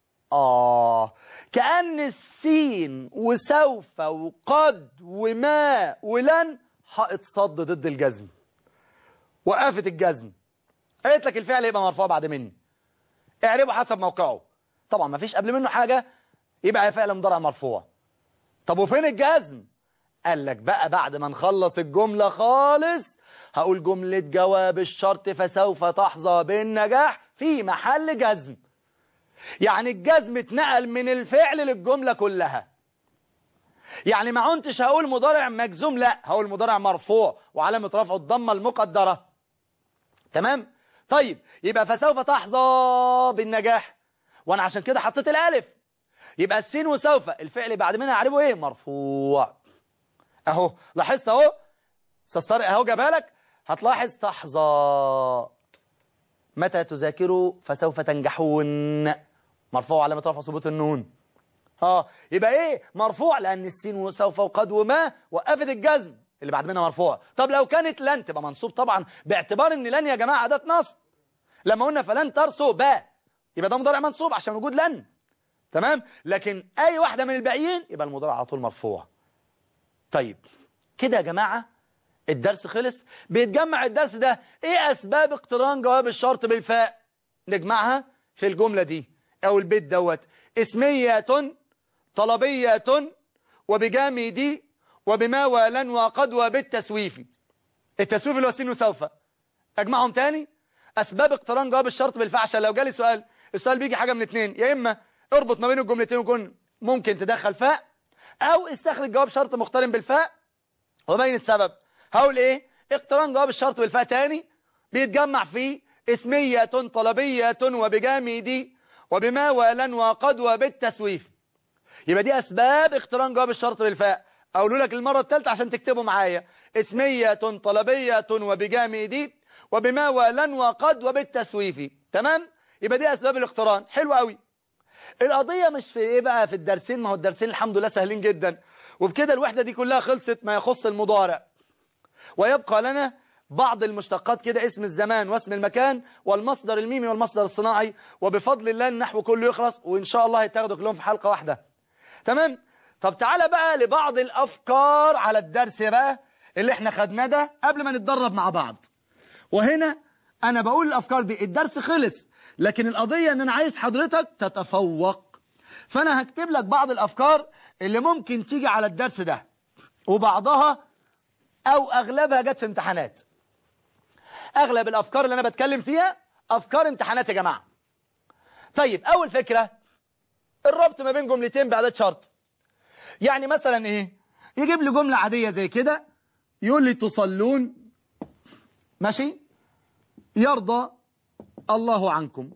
S2: آه كأن السين وسوف وقد وما ولن حائط صد ضد الجزم وقفت الجزم قالت لك الفعل يبقى مرفوع بعد مني اعربه حسب موقعه طبعا ما فيش قبل منه حاجة يبقى فعل مضارع مرفوع طب وفين الجزم قال لك بقى بعد ما نخلص الجملة خالص هقول جملة جواب الشرط فسوف تحظى بالنجاح في محل جزم يعني الجزم اتنقل من الفعل للجملة كلها يعني ما عنتش هقول مضارع مجزوم لا هقول مضارع مرفوع وعلامة رفعه الضمة المقدرة تمام طيب يبقى فسوف تحظى بالنجاح وانا عشان كده حطيت الالف يبقى السين وسوف الفعل بعد منها اعربه ايه مرفوع اهو لاحظت اهو استاذ اهو جابها لك هتلاحظ تحظى متى تذاكروا فسوف تنجحون مرفوع علامة رفع ثبوت النون اه يبقى ايه مرفوع لان السين وسوف وقد وما وقفت الجزم اللي بعد منها مرفوع طب لو كانت لن تبقى منصوب طبعا باعتبار ان لن يا جماعه اداه نصب لما قلنا فلن ترسو با يبقى ده مضارع منصوب عشان وجود لن تمام لكن اي واحده من الباقيين يبقى المضارع على طول مرفوع طيب كده يا جماعه الدرس خلص بيتجمع الدرس ده ايه اسباب اقتران جواب الشرط بالفاء نجمعها في الجمله دي او البيت دوت اسميه طلبيه وبجامد وبما ولن وقد وبالتسويف التسويف اللي هو سين وسوف اجمعهم تاني اسباب اقتران جواب الشرط بالفاء عشان لو جالي سؤال السؤال بيجي حاجه من اتنين يا اما اربط ما بين الجملتين ويكون ممكن تدخل فاء او استخرج جواب شرط مقترن بالفاء وبين السبب هقول ايه اقتران جواب الشرط بالفاء تاني بيتجمع في اسمية طلبية وبجامد وبما ولن وقد وبالتسويف يبقى دي اسباب اقتران جواب الشرط بالفاء اقول لك المرة الثالثة عشان تكتبوا معايا اسمية طلبية وبجامد وبما ولن وقد وبالتسويف تمام يبقى دي اسباب الاقتران حلو قوي القضية مش في ايه بقى في الدرسين ما هو الدرسين الحمد لله سهلين جدا وبكده الوحدة دي كلها خلصت ما يخص المضارع ويبقى لنا بعض المشتقات كده اسم الزمان واسم المكان والمصدر الميمي والمصدر الصناعي وبفضل الله النحو كله يخلص وإن شاء الله هيتاخدوا كلهم في حلقة واحدة تمام طب تعالى بقى لبعض الأفكار على الدرس بقى اللي احنا خدناه ده قبل ما نتدرب مع بعض وهنا أنا بقول الأفكار دي الدرس خلص لكن القضية أن أنا عايز حضرتك تتفوق فأنا هكتب لك بعض الأفكار اللي ممكن تيجي على الدرس ده وبعضها أو أغلبها جت في امتحانات أغلب الأفكار اللي أنا بتكلم فيها أفكار امتحانات يا جماعة طيب أول فكرة الربط ما بين جملتين بأداة شرط يعني مثلا إيه يجيب لي جملة عادية زي كده يقول لي تصلون ماشي يرضى الله عنكم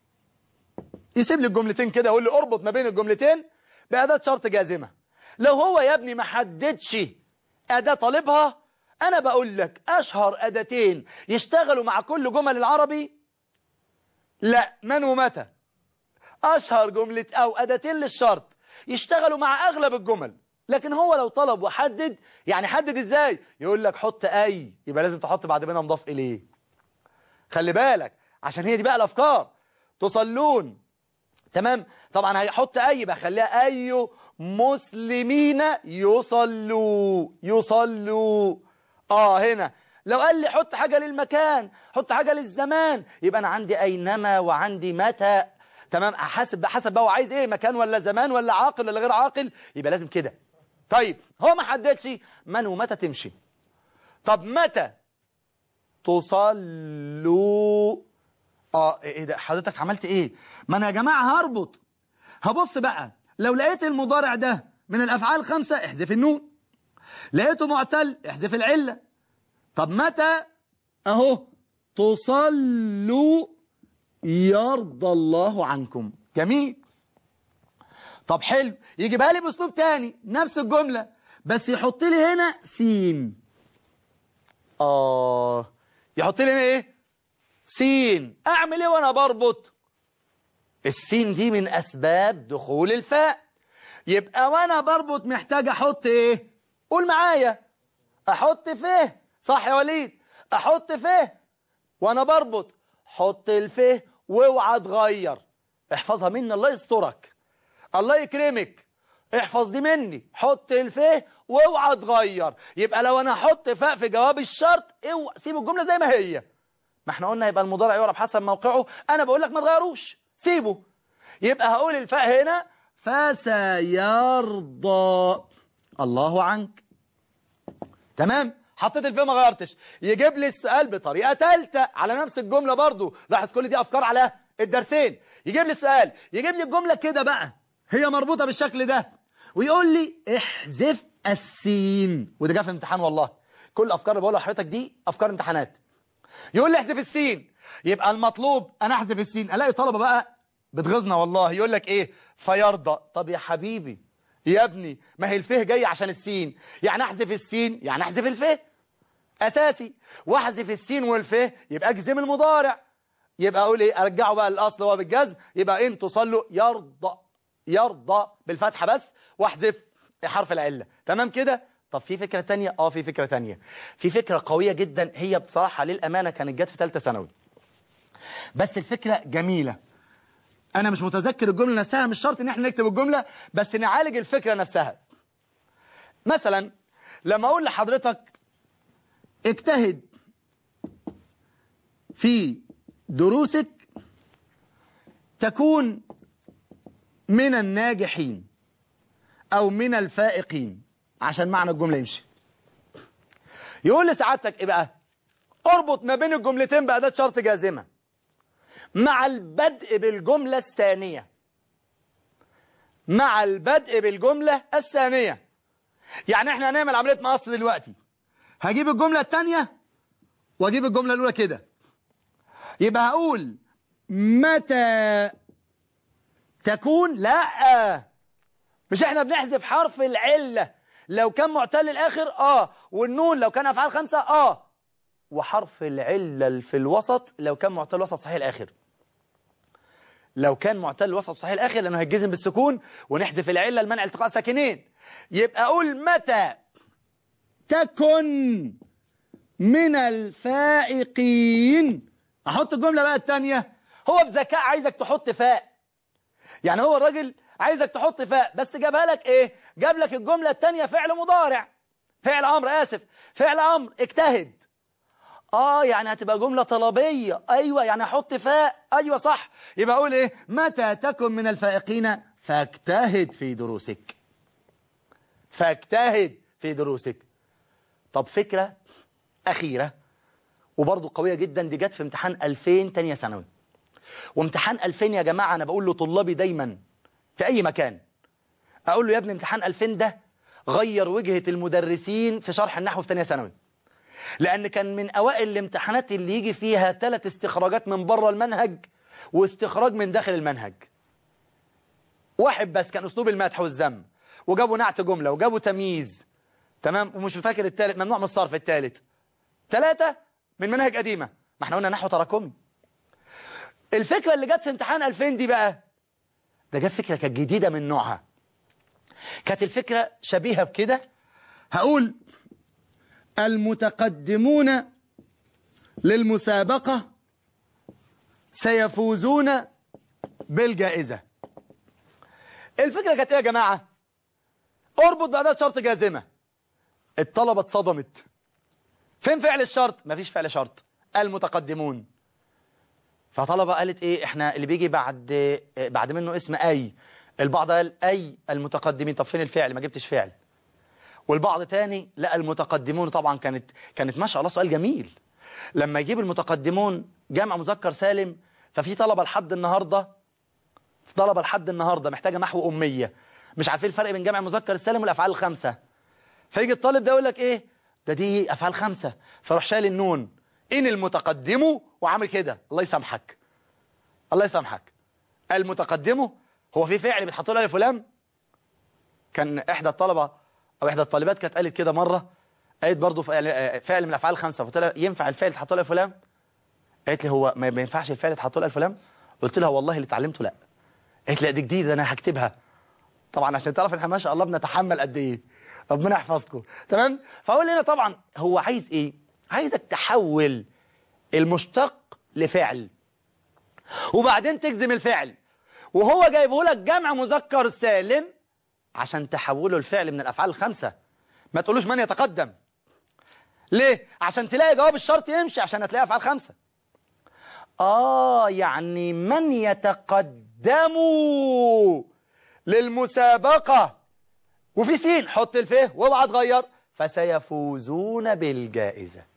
S2: يسيب لي الجملتين كده يقول لي اربط ما بين الجملتين بأداة شرط جازمة لو هو يا ابني ما حددش أداة طالبها أنا بقول لك أشهر أداتين يشتغلوا مع كل جمل العربي لا من ومتى أشهر جملة أو أداتين للشرط يشتغلوا مع أغلب الجمل لكن هو لو طلب وحدد يعني حدد إزاي يقول لك حط أي يبقى لازم تحط بعد منها مضاف إليه خلي بالك عشان هي دي بقى الأفكار تصلون تمام طبعا هيحط أي يبقى خليها أي مسلمين يصلوا يصلوا آه هنا لو قال لي حط حاجة للمكان حط حاجة للزمان يبقى أنا عندي أينما وعندي متى تمام أحسب حسب بقى هو عايز إيه مكان ولا زمان ولا عاقل ولا غير عاقل يبقى لازم كده طيب هو ما حددش من ومتى تمشي طب متى تصلوا اه ايه ده حضرتك عملت ايه ما انا يا جماعة هربط هبص بقى لو لقيت المضارع ده من الافعال الخمسة احذف النون لقيته معتل احذف العلة طب متى اهو تصلوا يرضى الله عنكم جميل طب حلو يجيبها لي باسلوب تاني نفس الجملة بس يحط لي هنا سين اه يحط لي هنا ايه سين اعمل ايه وانا بربط السين دي من اسباب دخول الفاء يبقى وانا بربط محتاج احط ايه قول معايا احط فيه صح يا وليد احط فيه وانا بربط حط الفيه واوعى تغير احفظها مني الله يسترك الله يكرمك احفظ دي مني حط الفيه واوعى تغير يبقى لو انا احط فاء في جواب الشرط اوعى سيب الجمله زي ما هي ما احنا قلنا يبقى المضارع يعرب حسب موقعه انا بقول لك ما تغيروش سيبه يبقى هقول الفاء هنا فسيرضى الله عنك تمام حطيت الفاء ما غيرتش يجيب لي السؤال بطريقه ثالثه على نفس الجمله برضو لاحظ كل دي افكار على الدرسين يجيب لي السؤال يجيب لي الجمله كده بقى هي مربوطه بالشكل ده ويقول لي احذف السين وده جه في امتحان والله كل الافكار اللي بقولها لحضرتك دي افكار امتحانات يقول لي احذف السين يبقى المطلوب انا احذف السين الاقي طلبه بقى بتغيظنا والله يقول لك ايه فيرضى طب يا حبيبي يا ابني ما هي الفه جاي عشان السين يعني احذف السين يعني احذف الفه اساسي واحذف السين والفه يبقى اجزم المضارع يبقى اقول ايه ارجعه بقى للاصل هو بالجزم يبقى ان تصلوا يرضى يرضى بالفتحه بس واحذف حرف العله تمام كده طب في فكره تانية اه في فكره تانية في فكره قويه جدا هي بصراحه للامانه كانت جت في ثالثه ثانوي بس الفكره جميله انا مش متذكر الجمله نفسها مش شرط ان احنا نكتب الجمله بس نعالج الفكره نفسها مثلا لما اقول لحضرتك اجتهد في دروسك تكون من الناجحين او من الفائقين عشان معنى الجمله يمشي يقول لسعادتك ايه بقى اربط ما بين الجملتين بأداة شرط جازمه مع البدء بالجملة الثانية مع البدء بالجملة الثانية يعني احنا هنعمل عملية مقص دلوقتي هجيب الجملة الثانية واجيب الجملة الأولى كده يبقى هقول متى تكون لا مش احنا بنحذف حرف العلة لو كان معتل الآخر اه والنون لو كان أفعال خمسة اه وحرف العلة في الوسط لو كان معتل وسط صحيح الآخر لو كان معتل وسط صحيح الآخر لأنه هيتجزم بالسكون ونحذف العلة المنع التقاء ساكنين يبقى أقول متى تكن من الفائقين أحط الجملة بقى الثانية هو بذكاء عايزك تحط فاء يعني هو الراجل عايزك تحط فاء بس جابها لك ايه جاب لك الجملة الثانية فعل مضارع فعل أمر آسف فعل أمر اجتهد آه يعني هتبقى جملة طلبية أيوة يعني أحط فاء أيوة صح يبقى أقول إيه متى تكن من الفائقين فاجتهد في دروسك فاجتهد في دروسك طب فكرة أخيرة وبرضه قوية جدا دي جت في امتحان 2000 تانية ثانوي وامتحان 2000 يا جماعة أنا بقول لطلابي دايما في أي مكان أقول له يا ابني امتحان 2000 ده غير وجهة المدرسين في شرح النحو في تانية ثانوي لأن كان من أوائل الامتحانات اللي يجي فيها ثلاث استخراجات من بره المنهج واستخراج من داخل المنهج واحد بس كان أسلوب المدح والذم وجابوا نعت جملة وجابوا تمييز تمام ومش فاكر الثالث ممنوع من الصرف الثالث ثلاثة من منهج قديمة ما احنا قلنا نحو تراكمي الفكرة اللي جت في امتحان 2000 دي بقى ده جت فكرة كانت جديدة من نوعها كانت الفكرة شبيهة بكده هقول المتقدمون للمسابقة سيفوزون بالجائزة الفكرة كانت ايه يا جماعة اربط بأداة شرط جازمة الطلبة اتصدمت فين فعل الشرط مفيش فعل شرط المتقدمون فطلبة قالت ايه احنا اللي بيجي بعد بعد منه اسم اي البعض قال اي المتقدمين طب فين الفعل ما جبتش فعل والبعض تاني لا المتقدمون طبعا كانت كانت ما شاء الله سؤال جميل لما يجيب المتقدمون جمع مذكر سالم ففي طلبة لحد النهاردة طلبة لحد النهاردة محتاجة محو أمية مش عارفين الفرق بين جمع مذكر السالم والأفعال الخمسة فيجي الطالب ده يقول لك ايه ده دي افعال خمسه فروح شايل النون ان المتقدم وعامل كده الله يسامحك الله يسامحك المتقدم هو في فعل بيتحط له الف ولام كان احدى الطلبه او احدى الطالبات كانت قالت كده مره قالت برضه فعل فعل من الافعال الخمسه فقلت لها ينفع الفعل يتحط له الف ولام قالت لي هو ما ما ينفعش الفعل يتحط له الف ولام قلت لها والله اللي اتعلمته لا قالت لي لا دي جديده انا هكتبها طبعا عشان تعرف احنا ما شاء الله بنتحمل قد ايه ربنا يحفظكم تمام فاقول لنا طبعا هو عايز ايه عايزك تحول المشتق لفعل وبعدين تجزم الفعل وهو جايبه لك جمع مذكر سالم عشان تحوله الفعل من الافعال الخمسه ما تقولوش من يتقدم ليه عشان تلاقي جواب الشرط يمشي عشان هتلاقي افعال خمسه اه يعني من يتقدم للمسابقه وفي سين حط الفيه واوعى تغير فسيفوزون بالجائزه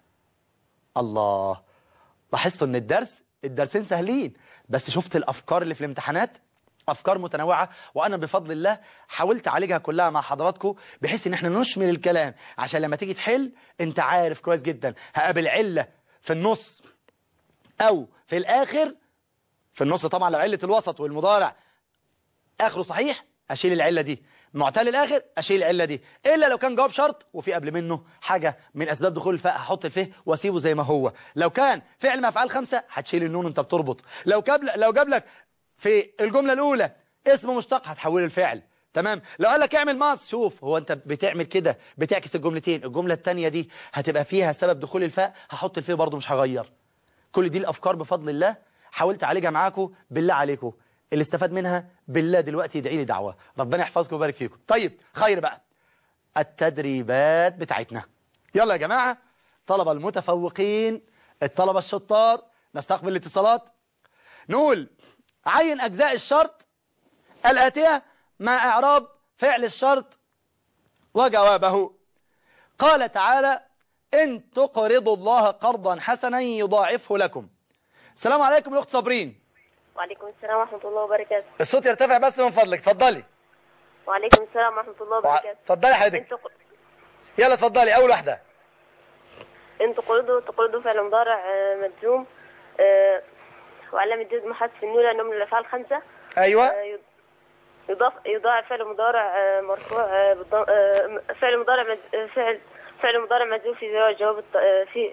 S2: الله لاحظتوا ان الدرس الدرسين سهلين بس شفت الافكار اللي في الامتحانات افكار متنوعه وانا بفضل الله حاولت اعالجها كلها مع حضراتكم بحيث ان احنا نشمل الكلام عشان لما تيجي تحل انت عارف كويس جدا هقابل عله في النص او في الاخر في النص طبعا لو عله الوسط والمضارع اخره صحيح اشيل العله دي معتل الاخر اشيل العله دي الا لو كان جواب شرط وفي قبل منه حاجه من اسباب دخول الفاء هحط الفيه واسيبه زي ما هو لو كان فعل ما افعال خمسه هتشيل النون وانت بتربط لو جاب لو جاب لك في الجمله الاولى اسم مشتق هتحوله الفعل تمام لو قال لك اعمل ماس شوف هو انت بتعمل كده بتعكس الجملتين الجمله الثانيه دي هتبقى فيها سبب دخول الفاء هحط الفيه برضه مش هغير كل دي الافكار بفضل الله حاولت اعالجها معاكم بالله عليكم اللي استفاد منها بالله دلوقتي يدعي لي دعوه ربنا يحفظكم ويبارك فيكم طيب خير بقى التدريبات بتاعتنا يلا يا جماعه طلبه المتفوقين الطلبه الشطار نستقبل الاتصالات نقول عين اجزاء الشرط الاتيه مع اعراب فعل الشرط وجوابه قال تعالى إن تقرضوا الله قرضا حسنا يضاعفه لكم السلام عليكم يا أخت صابرين
S3: وعليكم السلام ورحمة الله وبركاته
S2: الصوت يرتفع بس من فضلك اتفضلي
S3: وعليكم السلام ورحمة الله
S2: وع-
S3: وبركاته
S2: اتفضلي حضرتك
S3: انت ق-
S2: يلا اتفضلي أول واحدة
S3: انت تقرضوا تقرضوا فعل مضارع آه، مجزوم آه، وعلامة جزم حذف النون لأنه من الأفعال الخمسة
S2: أيوة
S3: آه، يض- يضاف يضاعف فعل مضارع آه، مرفوع آه، بالضم- آه، فعل مضارع مج- آه، فعل فعل مضارع مجزوم في جواب جواب الط- آه، في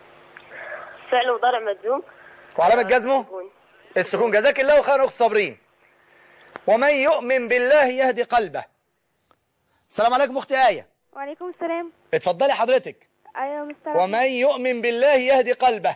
S3: فعل مضارع مجزوم
S2: وعلامة جزمه
S3: يكون.
S2: السكون جزاك الله خيرا أخت صابرين ومن يؤمن بالله يهدي قلبه السلام عليكم أختي آية
S4: وعليكم السلام
S2: اتفضلي حضرتك
S4: أيوة مستر
S2: ومن يؤمن بالله يهدي قلبه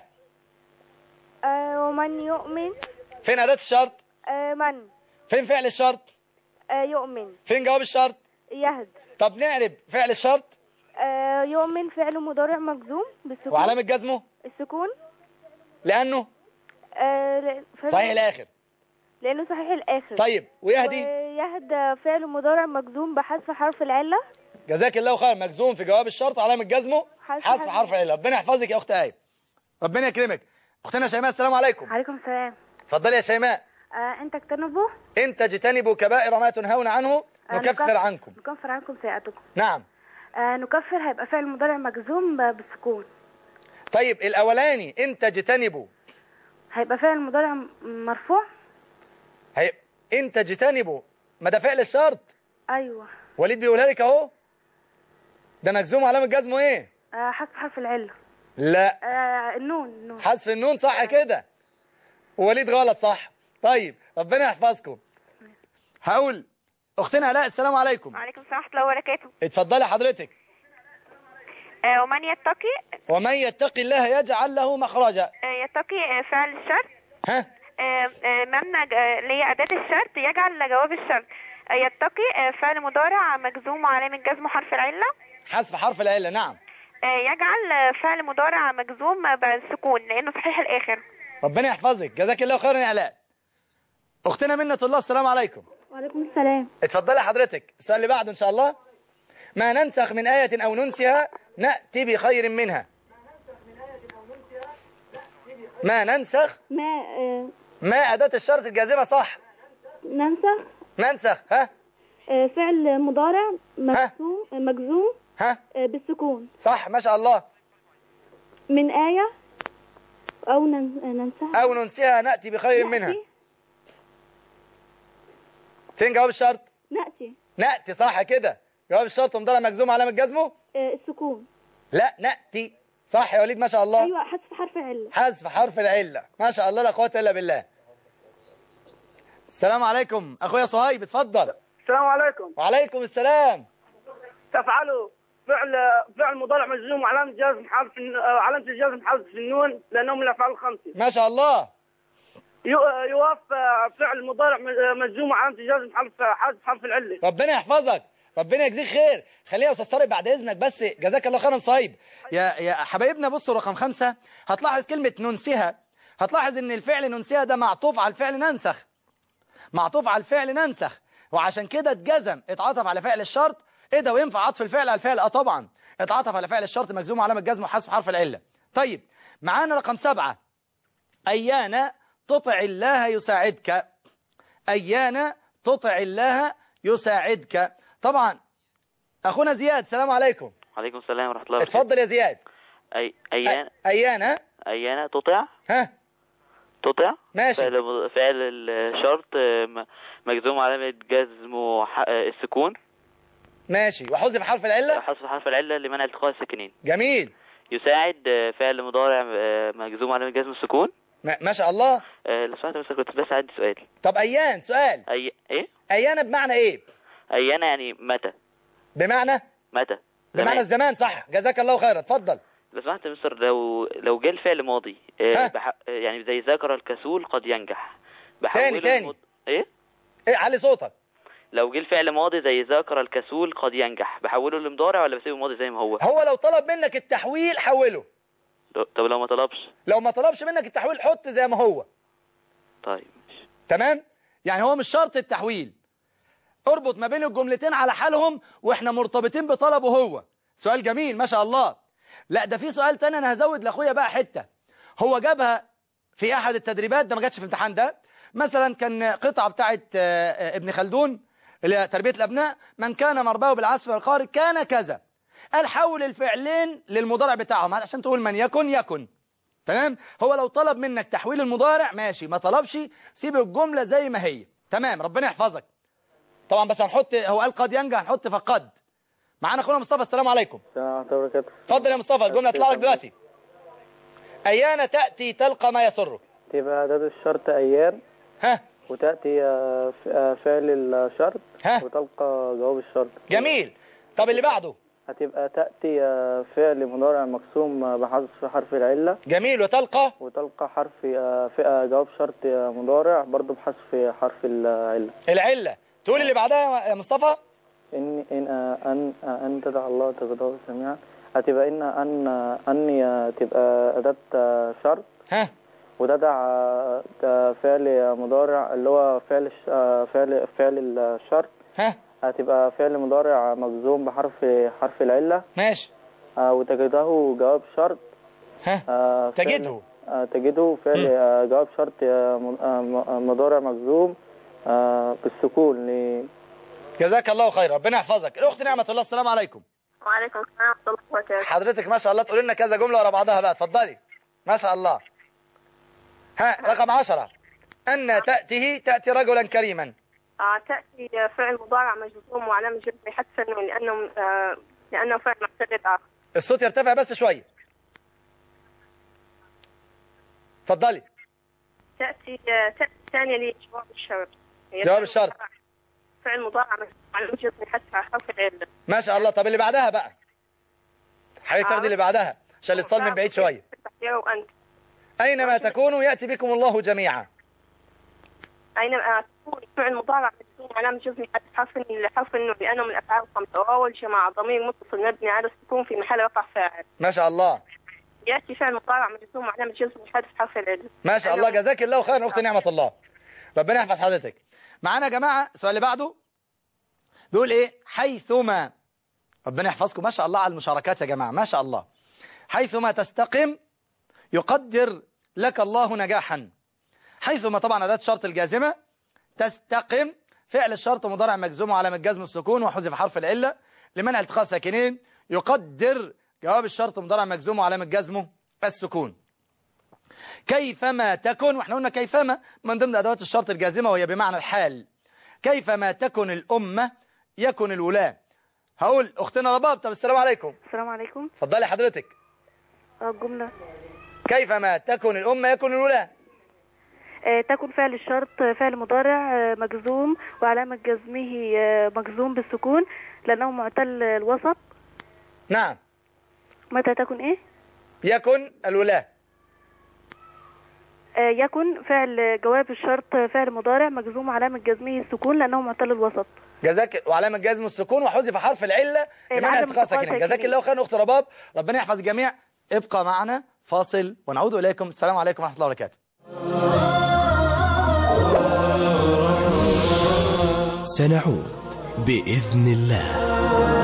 S4: آه ومن يؤمن
S2: فين أداة الشرط
S4: آه من
S2: فين فعل الشرط
S4: آه يؤمن
S2: فين جواب الشرط
S4: يهد
S2: طب نعرب فعل الشرط
S4: آه يؤمن فعل مضارع مجزوم بالسكون
S2: وعلامة جزمه
S4: السكون
S2: لأنه
S4: آه لأن- فعل-
S2: صحيح الآخر
S4: لأنه صحيح الآخر
S2: طيب ويهدي
S4: يهد فعل مضارع مجزوم بحذف حرف العلة
S2: جزاك الله خير مجزوم في جواب الشرط علامة جزمه
S4: حذف
S2: حذف
S4: حرف.
S2: حرف عله ربنا يحفظك يا اخت ايه ربنا يكرمك اختنا شيماء السلام عليكم
S4: عليكم السلام
S2: اتفضلي يا شيماء
S4: آه أنت اجتنبوا
S2: ان تجتنبوا كبائر ما تنهون عنه
S4: آه،
S2: نكفر عنكم
S4: نكفر عنكم سيئاتكم
S2: نعم
S4: آه نكفر هيبقى فعل مضارع مجزوم ب- بالسكون
S2: طيب الاولاني ان تجتنبوا
S4: هيبقى فعل مضارع م- مرفوع
S2: هي ان تجتنبوا ما ده فعل الشرط
S4: أيوة
S2: وليد بيقولها لك اهو ده مجزوم علامة جزمه ايه
S4: آه حذف حرف العلة
S2: لا
S4: آه النون النون
S2: حذف النون صح كده ووليد غلط صح طيب ربنا يحفظكم هقول اختنا علاء السلام عليكم
S3: وعليكم السلام ورحمة الله وبركاته
S2: اتفضلي حضرتك
S3: آه، ومن يتقي
S2: ومن يتق الله يجعل له مخرجا
S3: آه، يتقي آه، فعل الشرط
S2: ها
S3: آه، آه، من ج- آه، اللي هي أداة الشرط يجعل جواب الشرط آه، يتقي آه، فعل مضارع مجزوم وعلامة جزم حرف العلة
S2: حذف حرف العله نعم
S3: آه، يجعل آه، فعل مضارع مجزوم بالسكون لأنه صحيح الآخر
S2: ربنا يحفظك جزاك الله خيرا يا علاء اختنا منة الله السلام عليكم
S4: وعليكم السلام
S2: اتفضلي حضرتك السؤال اللي بعده ان شاء الله ما ننسخ من آية أو ننسها نأتي بخير منها ما ننسخ
S4: ما آه
S2: ما أداة الشرط الجازمة صح
S4: ننسخ
S2: ننسخ ها
S4: آه فعل مضارع مجزوم مجزوم
S2: ها
S4: آه، بالسكون
S2: صح ما شاء الله
S4: من آية أو نن- ننساها
S2: أو ننسيها نأتي بخير منها
S4: نأتي
S2: فين جواب الشرط
S4: نأتي
S2: نأتي صح كده جواب الشرط مضارع مجزوم علامة جزمه
S4: آه، السكون
S2: لا نأتي صح يا وليد ما شاء الله
S4: أيوة حذف حرف علة
S2: حذف حرف العلة ما شاء الله لا قوة إلا بالله السلام عليكم أخويا صهيب اتفضل
S5: السلام عليكم
S2: وعليكم السلام
S5: تفعلوا فعل فعل مضارع مجزوم وعلامة جزم حرف الن- آه، علامة الجزم حرف النون لأنه من الأفعال الخمسة
S2: ما شاء الله
S5: يو- آه، يوافق آه، فعل مضارع م- آه، مجزوم وعلامة الجزم حرف حرف حرف العلة
S2: ربنا يحفظك ربنا يجزيك خير خليها يا استاذ طارق بعد اذنك بس جزاك الله خيرا صهيب يا يا حبايبنا بصوا رقم خمسة هتلاحظ كلمة ننسها هتلاحظ ان الفعل ننسها ده معطوف على الفعل ننسخ معطوف على الفعل ننسخ وعشان كده اتجزم اتعطف على فعل الشرط ايه ده وينفع عطف الفعل على الفعل اه طبعا اتعطف على فعل الشرط مجزوم علامة جزم وحذف حرف العلة طيب معانا رقم سبعة ايانا تطع الله يساعدك ايانا تطع الله يساعدك طبعا اخونا زياد السلام عليكم
S6: عليكم السلام ورحمة الله وبركاته
S2: اتفضل يا زياد
S6: أي أيان
S2: ايانا
S6: أيانا تطع
S2: ها
S6: تطع
S2: ماشي.
S6: فعل فعل الشرط آه، م- مجزوم علامة جزم وح- آه، السكون
S2: ماشي وحذف حرف العله
S6: حذف حرف العلة لمنع التقاء الساكنين
S2: جميل
S6: يساعد آه، فعل مضارع آه، مجزوم علامة جزم السكون
S2: ما, ما شاء الله
S6: آه، لو سمحت بس كنت بس عندي سؤال
S2: طب ايان سؤال
S6: أي إيه
S2: ايانا بمعنى ايه
S6: أيانا يعني متى
S2: بمعنى
S6: متى
S2: بمعنى
S6: زمان.
S2: الزمان صح جزاك الله خيرا اتفضل
S6: لو سمحت يا مستر لو لو جه الفعل ماضي آه،
S2: ها؟
S6: بح... آه، يعني زي ذكر الكسول قد ينجح
S2: تاني- تاني.
S6: المض... ايه
S2: ايه علي صوتك
S6: لو جه الفعل ماضي زي ذكر الكسول قد ينجح بحوله لمضارع ولا بسيبه ماضي زي ما هو
S2: هو لو طلب منك التحويل حوله
S6: طب لو ما طلبش
S2: لو ما طلبش منك التحويل حط زي ما هو
S6: طيب ماشي.
S2: تمام يعني هو مش شرط التحويل اربط ما بين الجملتين على حالهم واحنا مرتبطين بطلبه هو سؤال جميل ما شاء الله لا ده في سؤال تاني انا هزود لاخويا بقى حتة هو جابها في احد التدريبات ده ما جاتش في الامتحان ده مثلا كان قطعة بتاعت آه، آه، ابن خلدون اللي هي تربية الابناء من كان مرباه بالعزف والقارئ كان كذا قال حول الفعلين للمضارع بتاعهم عشان تقول من يكن يكن تمام هو لو طلب منك تحويل المضارع ماشي ما طلبش سيب الجملة زي ما هي تمام ربنا يحفظك طبعا بس هنحط هو قال قد ينجح هنحط فقد معانا اخونا مصطفى السلام عليكم
S5: السلام عليكم ورحمة الله وبركاته
S2: اتفضل يا مصطفى الجملة هتطلع لك دلوقتي ايانا تأتي تلقى ما يسرك
S5: تبقى أداة الشرط أيام
S2: ها
S5: وتأتي آه، ف- آه، فعل الشرط
S2: ها.
S5: وتلقى جواب الشرط
S2: جميل طب اللي بعده
S5: هتبقى تأتي آه، فعل مضارع مقسوم آه، بحذف حرف العلة
S2: جميل وتلقى
S5: وتلقى حرف آه، ف- آه، جواب شرط آه، مضارع برضه بحذف حرف العلة
S2: العلة تقول اللي بعدها يا مصطفى
S5: إن إن آه، أن آه، أن تدع الله تغضب سميعا هتبقى إن أن آه، أني آه، تبقى أداة آه، شرط
S2: ها
S5: وتدع آه، آه، فعل مضارع اللي هو فعل الش- آه، فعل فعل الشرط
S2: ها
S5: هتبقى فعل مضارع مجزوم بحرف حرف العلة
S2: ماشي
S5: آه، وتجده جواب شرط
S2: ها
S5: آه، فعل-
S2: تجده
S5: آه، تجده فعل آه، جواب شرط آه، م- آه، م- مضارع مجزوم آه، بالسكون ل-
S2: جزاك الله خير ربنا يحفظك الاخت نعمة الله السلام عليكم
S3: وعليكم السلام ورحمة الله وبركاته
S2: حضرتك ما شاء الله تقول لنا كذا جملة ورا بعضها بقى اتفضلي ما شاء الله ها رقم عشرة أن تأتيه تأتي رجلا كريما
S3: آه تأتي فعل مضارع مجزوم وعلامة جزم حذف النون لأنه آه لأنه فعل معترض آخر
S2: الصوت يرتفع بس شوية اتفضلي
S3: تأتي آه تأتي ثانية لجواب الشرط هي
S2: جواب
S3: فعل
S2: الشرط.
S3: مضارع- فعل مضارع مجزوم وعلامة جزم حذف حرف العلة
S2: ما شاء الله طب اللي بعدها بقى حضرتك تاخدي اللي بعدها عشان الاتصال من بعيد شوية
S3: وأنت
S2: أينما تكونوا يأتي بكم الله جميعا
S3: أينما تكون فعل مضارع مجزوم علامة جزم حذف حرف حرف النون لأنه من الأفعال الخمسة وواو الجماعة ضمير متصل مبني على السكون في محل رفع فاعل
S2: ما شاء الله
S3: يأتي فعل مضارع مجزوم علامة جزم حذف حرف العلة
S2: ما شاء الله جزاك الله خيرا أختي نعمة الله ربنا يحفظ حضرتك معانا يا جماعة السؤال اللي بعده بيقول إيه حيثما ربنا يحفظكم ما شاء الله على المشاركات يا جماعة ما شاء الله حيثما تستقم يقدر لك الله نجاحا حيثما طبعا أداة شرط الجازمة تستقم فعل الشرط مضارع مجزوم على الجزم السكون وحذف حرف العلة لمنع التقاء ساكنين يقدر جواب الشرط مضارع مجزوم وعلامة جزمه السكون كيفما تكن واحنا قلنا كيفما من ضمن أدوات الشرط الجازمة وهي بمعنى الحال كيفما تكن الأمة يكن الولاة هقول أختنا رباب طب السلام عليكم
S4: السلام عليكم
S2: اتفضلي حضرتك
S4: اه الجملة
S2: كيفما تكن الأمة يكن الولاة
S4: آه، تكن فعل الشرط فعل مضارع آه، مجزوم وعلامة جزمه آه، مجزوم بالسكون لأنه معتل الوسط
S2: نعم
S4: متى تكن إيه؟
S2: يكن الولاة
S4: آه، يكن فعل جواب الشرط فعل مضارع مجزوم وعلامة جزمه السكون لأنه معتل الوسط
S2: جزاك وعلامة جزم السكون وحذف حرف العلة لمنع
S4: عدم
S2: التقاء
S4: التقاء
S2: ساكنين
S4: ساكنين.
S2: جزاك الله خيرا أخت رباب ربنا يحفظ الجميع ابقى معنا فاصل ونعود إليكم السلام عليكم ورحمة الله وبركاته
S7: سنعود بإذن الله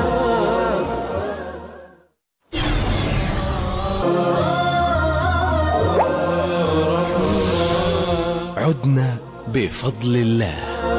S7: عدنا بفضل الله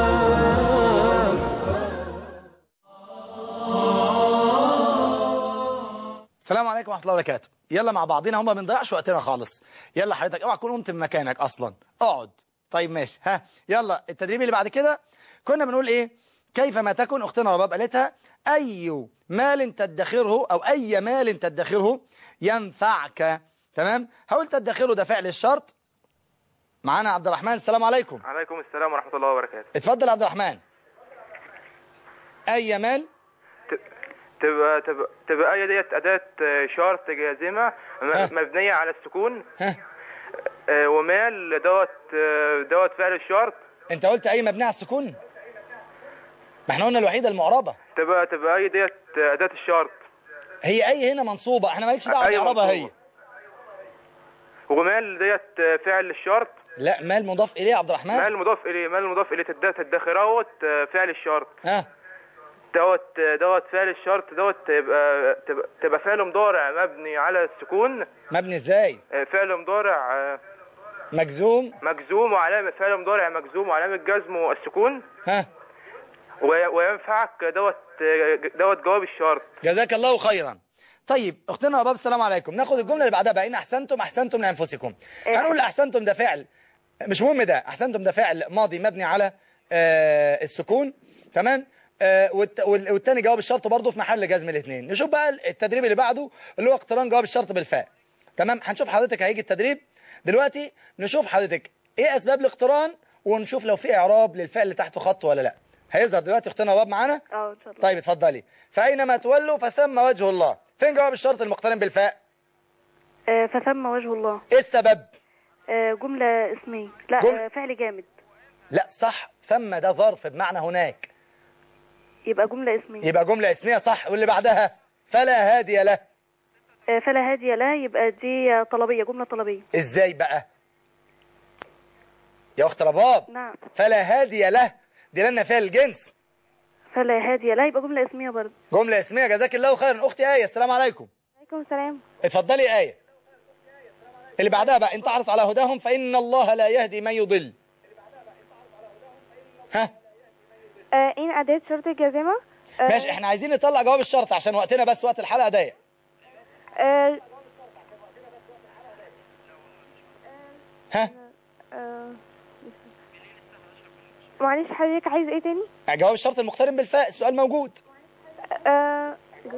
S2: السلام عليكم ورحمة الله وبركاته يلا مع بعضنا هم ما بنضيعش وقتنا خالص يلا حضرتك اوعى تكون قمت من مكانك اصلا اقعد طيب ماشي ها يلا التدريب اللي بعد كده كنا بنقول ايه كيفما تكن اختنا رباب قالتها اي مال تدخره او اي مال تدخره ينفعك تمام هقول تدخره ده فعل الشرط معانا عبد الرحمن السلام عليكم
S8: عليكم السلام ورحمة الله وبركاته
S2: اتفضل يا عبد الرحمن اي مال
S8: تبقى تبقى تبقى آية ديت أداة آه، شرط جازمة م-
S2: ها.
S8: مبنية على السكون
S2: ها
S8: آه، ومال دوت آه، دوت فعل الشرط
S2: انت قلت اي مبني على السكون ما احنا قلنا الوحيده المعربه
S8: تبقى تبقى آية ديت آه، أداة الشرط
S2: هي اي هنا منصوبه احنا مالكش دعوه
S8: أي
S2: باعرابها هي
S8: منصوبة. ومال ديت آه، فعل الشرط
S2: لا مال مضاف اليه يا عبد الرحمن
S8: مال مضاف إليه مال مضاف إليه تد- تدخروت آه، فعل الشرط
S2: ها
S8: دوت آه، دوت فعل الشرط دوت تبقى تبقى, تبقى فعل مضارع مبني على السكون
S2: مبني ازاي
S8: آه، فعل مضارع آه،
S2: مجزوم
S8: مجزوم وعلامة فعل مضارع مجزوم وعلامة جزمه السكون
S2: ها
S8: وي- وينفعك دوت دوت جواب الشرط
S2: جزاك الله خيرا طيب اختنا رباب السلام عليكم ناخد الجمله اللي بعدها بقى ان احسنتم احسنتم لانفسكم هنقول احسنتم ده فعل مش مهم ده احسنتم ده فعل ماضي مبني على آه السكون تمام آه والت- وال- والتاني جواب الشرط برضه في محل جزم الاثنين نشوف بقى التدريب اللي بعده اللي هو اقتران جواب الشرط بالفاء تمام هنشوف حضرتك هيجي التدريب دلوقتي نشوف حضرتك ايه اسباب الاقتران ونشوف لو في اعراب للفعل اللي تحته خط ولا لا هيظهر دلوقتي اختنا رباب معانا
S4: اه ان شاء الله
S2: طيب اتفضلي فأينما تولوا فثم وجه الله فين جواب الشرط المقترن بالفاء
S4: آه، فثم وجه الله
S2: ايه السبب
S4: آه، جملة اسمية لا
S2: جم-
S4: آه، فعل جامد
S2: لا صح ثم ده ظرف بمعنى هناك
S4: يبقى جملة اسمية
S2: يبقى جملة اسمية صح واللي بعدها فلا هادي له
S4: آه، فلا هادي له يبقى دي آه، طلبية جملة طلبية
S2: ازاي بقى يا اخت رباب
S4: نعم
S2: فلا هادي له دي لنا فيها الجنس
S4: فلا هادي له يبقى جملة اسمية برضه
S2: جملة اسمية جزاك الله خيرا اختي آية السلام عليكم
S4: عليكم السلام
S2: اتفضلي يا آية اللي بعدها بقى انت احرص على هداهم فإن الله لا يهدي من يضل ها
S4: آه، إن أداة شرط الجازمة آه،
S2: ماشي احنا عايزين نطلع جواب الشرط عشان وقتنا بس وقت الحلقة ضيق
S4: آه،
S2: ها
S4: آه، معلش حضرتك عايز ايه تاني؟
S2: جواب الشرط المقترن بالفاء السؤال موجود
S4: آه،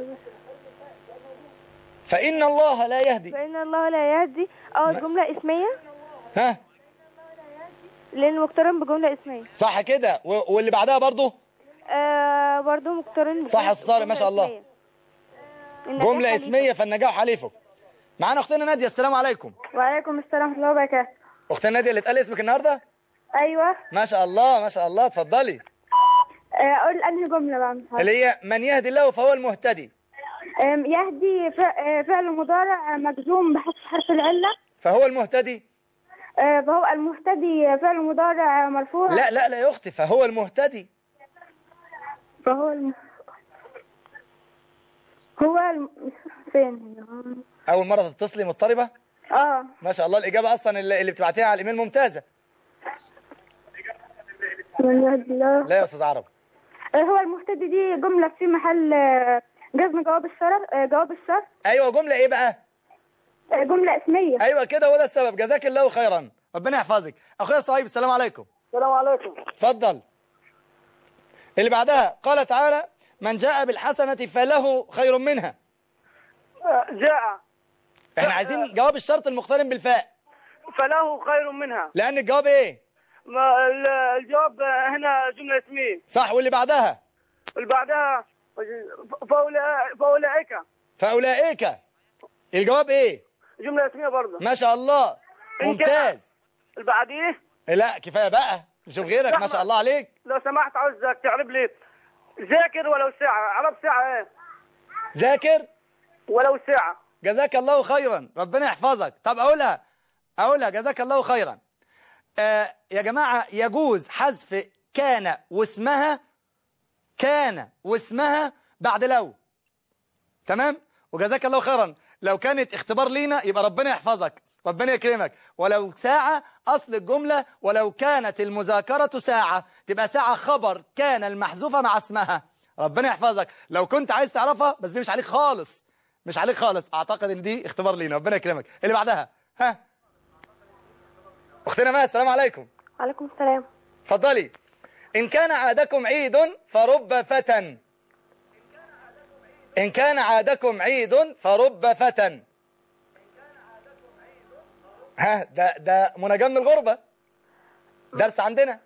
S2: فإن الله لا يهدي
S4: فإن الله لا يهدي اه
S2: ما-
S4: جملة اسمية
S2: ها
S4: لأن مقترن بجملة اسمية
S2: صح كده و- واللي بعدها برضه
S4: آه برضه مقترن
S2: صح
S4: بجملة-
S2: يا صارم، ما شاء الله.
S4: اسمية. النجاح
S2: جملة
S4: حديث.
S2: اسمية فالنجاح حليفه معانا أختنا نادية السلام عليكم
S4: وعليكم السلام ورحمة الله وبركاته
S2: أختنا نادية اللي اتقال اسمك النهاردة
S4: أيوه
S2: ما شاء الله ما شاء الله اتفضلي
S4: آه، أقول أنهي جملة بقى مش عارفة.
S2: اللي هي من يهدي الله فهو المهتدي
S4: آم، يهدي ف- آه، فعل مضارع مجزوم بحذف حرف العلة
S2: فهو المهتدي
S4: آه، فهو المهتدي فعل مضارع مرفوع
S2: لا لا لا يا أختي فهو المهتدي
S4: فهو الم... هو الم... فين
S2: أول مرة تتصلي مضطربة
S4: اه
S2: ما شاء الله الإجابة أصلا اللي اللي بتبعتيها على الإيميل ممتازة
S4: من يهد الله
S2: لا يا أستاذ عرب
S4: آه، هو المهتدي دي جملة في محل آه،
S9: جزم جواب الشرط آه، جواب الشرط
S2: ايوه جمله ايه بقى
S9: آه، جملة اسمية
S2: ايوه كده هو ده السبب جزاك الله خيرا ربنا يحفظك اخويا صهيب السلام عليكم
S10: السلام عليكم
S2: اتفضل اللي بعدها قال تعالى من جاء بالحسنة فله خير منها
S10: آه، جاء
S2: احنا عايزين جواب الشرط المقترن بالفاء
S10: فله خير منها
S2: لان الجواب ايه
S10: ما ال- الجواب هنا جملة اسمية
S2: صح واللي بعدها
S10: اللي بعدها فأولئك فأولئك
S2: فاولئك الجواب ايه
S10: جملة اسمية برضه
S2: ما شاء الله
S10: إن
S2: ممتاز
S10: اللي بعديه
S2: لا كفايه بقى نشوف غيرك ما شاء الله عليك
S10: لو سمحت عاوزك تعرف لي ذاكر ولو ساعة عرب ساعة ايه
S2: ذاكر
S10: ولو ساعة
S2: جزاك الله خيرا ربنا يحفظك طب اقولها اقولها جزاك الله خيرا آه يا جماعة يجوز حذف كان واسمها كان واسمها بعد لو تمام وجزاك الله خيرا لو كانت اختبار لينا يبقى ربنا يحفظك ربنا يكرمك ولو ساعة أصل الجملة ولو كانت المذاكرة ساعة تبقى ساعة خبر كان المحذوفة مع اسمها ربنا يحفظك لو كنت عايز تعرفها بس دي مش عليك خالص مش عليك خالص أعتقد إن دي اختبار لينا ربنا يكرمك اللي بعدها ها أختنا ما السلام عليكم
S9: عليكم السلام
S2: اتفضلي إن كان عادكم عيد فرب فتى إن كان عادكم عيد فرب فتى ها ده ده مناجاة من الغربة درس عندنا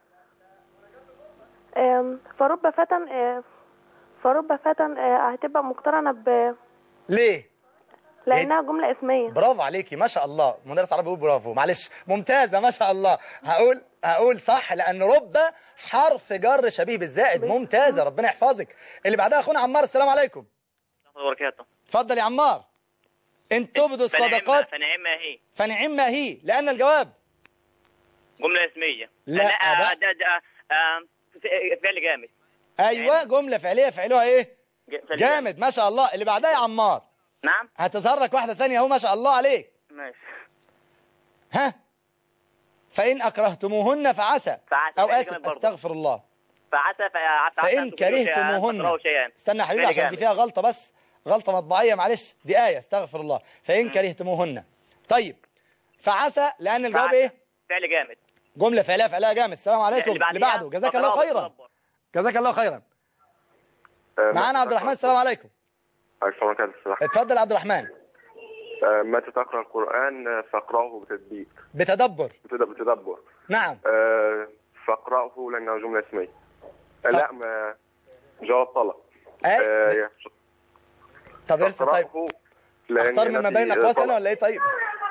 S4: آم، فرب فتى آه، فرب فتى آه، هتبقى مقترنة ب
S2: ليه
S4: لأنها جملة اسمية
S2: برافو عليكي ما شاء الله مدرس عربي بيقول برافو معلش ممتازة ما شاء الله هقول هقول صح لأن رب حرف جر شبيه بالزائد ممتازة ربنا يحفظك اللي بعدها أخونا عمار السلام عليكم
S11: الله وبركاته
S2: اتفضل يا عمار إن تبدوا الصدقات
S11: فنعم هي
S2: فنعم ما هي لأن الجواب
S11: جملة اسمية
S2: لا
S11: أنا-
S2: بقى.
S11: آه، ده ده آه، ف- فعل جامد
S2: أيوة جملة فعلية فعلوها إيه
S11: ج- فعل
S2: جامد ما شاء الله اللي بعدها يا عمار
S11: نعم
S2: هتظهر لك واحدة ثانية اهو ما شاء الله عليك
S11: ماشي
S2: ها فإن أكرهتموهن فعسى
S11: فعسى
S2: أو
S11: فعل
S2: آسف
S11: جامد برضه.
S2: أستغفر الله
S11: فعسى فعسى
S2: فإن
S11: أن تكونوا شيئا،
S2: كرهتموهن
S11: تكرهوا شيئا
S2: استنى يا حبيبي
S11: فعل
S2: عشان دي
S11: جامد.
S2: فيها غلطة بس غلطة مطبعية معلش دي آية استغفر الله فإن كرهتموهن طيب فعسى لأن الجواب
S11: فعسى.
S2: إيه
S11: فعل جامد
S2: جملة فعلية فعلها جامد السلام عليكم
S11: اللي
S2: اللي
S11: بعديها
S2: بعده جزاك الله
S11: فقراء
S2: خيرا
S11: بالتدبر.
S2: جزاك الله خيرا معانا عبد الرحمن السلام عليكم
S12: عليكم ورحمة الله
S2: اتفضل يا عبد الرحمن
S12: آه، متى تقرأ القرآن آه، فاقرأه بتدبير
S2: بتدبر
S12: بتد- بتدبر
S2: نعم
S12: آه، فاقرأه لأنه جملة اسمية آه، لا ما جواب طلب
S2: أي
S12: آه، يا-
S2: طب ارسل طيب
S12: فاقرأه لأن
S2: اختار من ما
S12: في
S2: بين الأقواس
S12: طلب-
S2: أنا ولا إيه طيب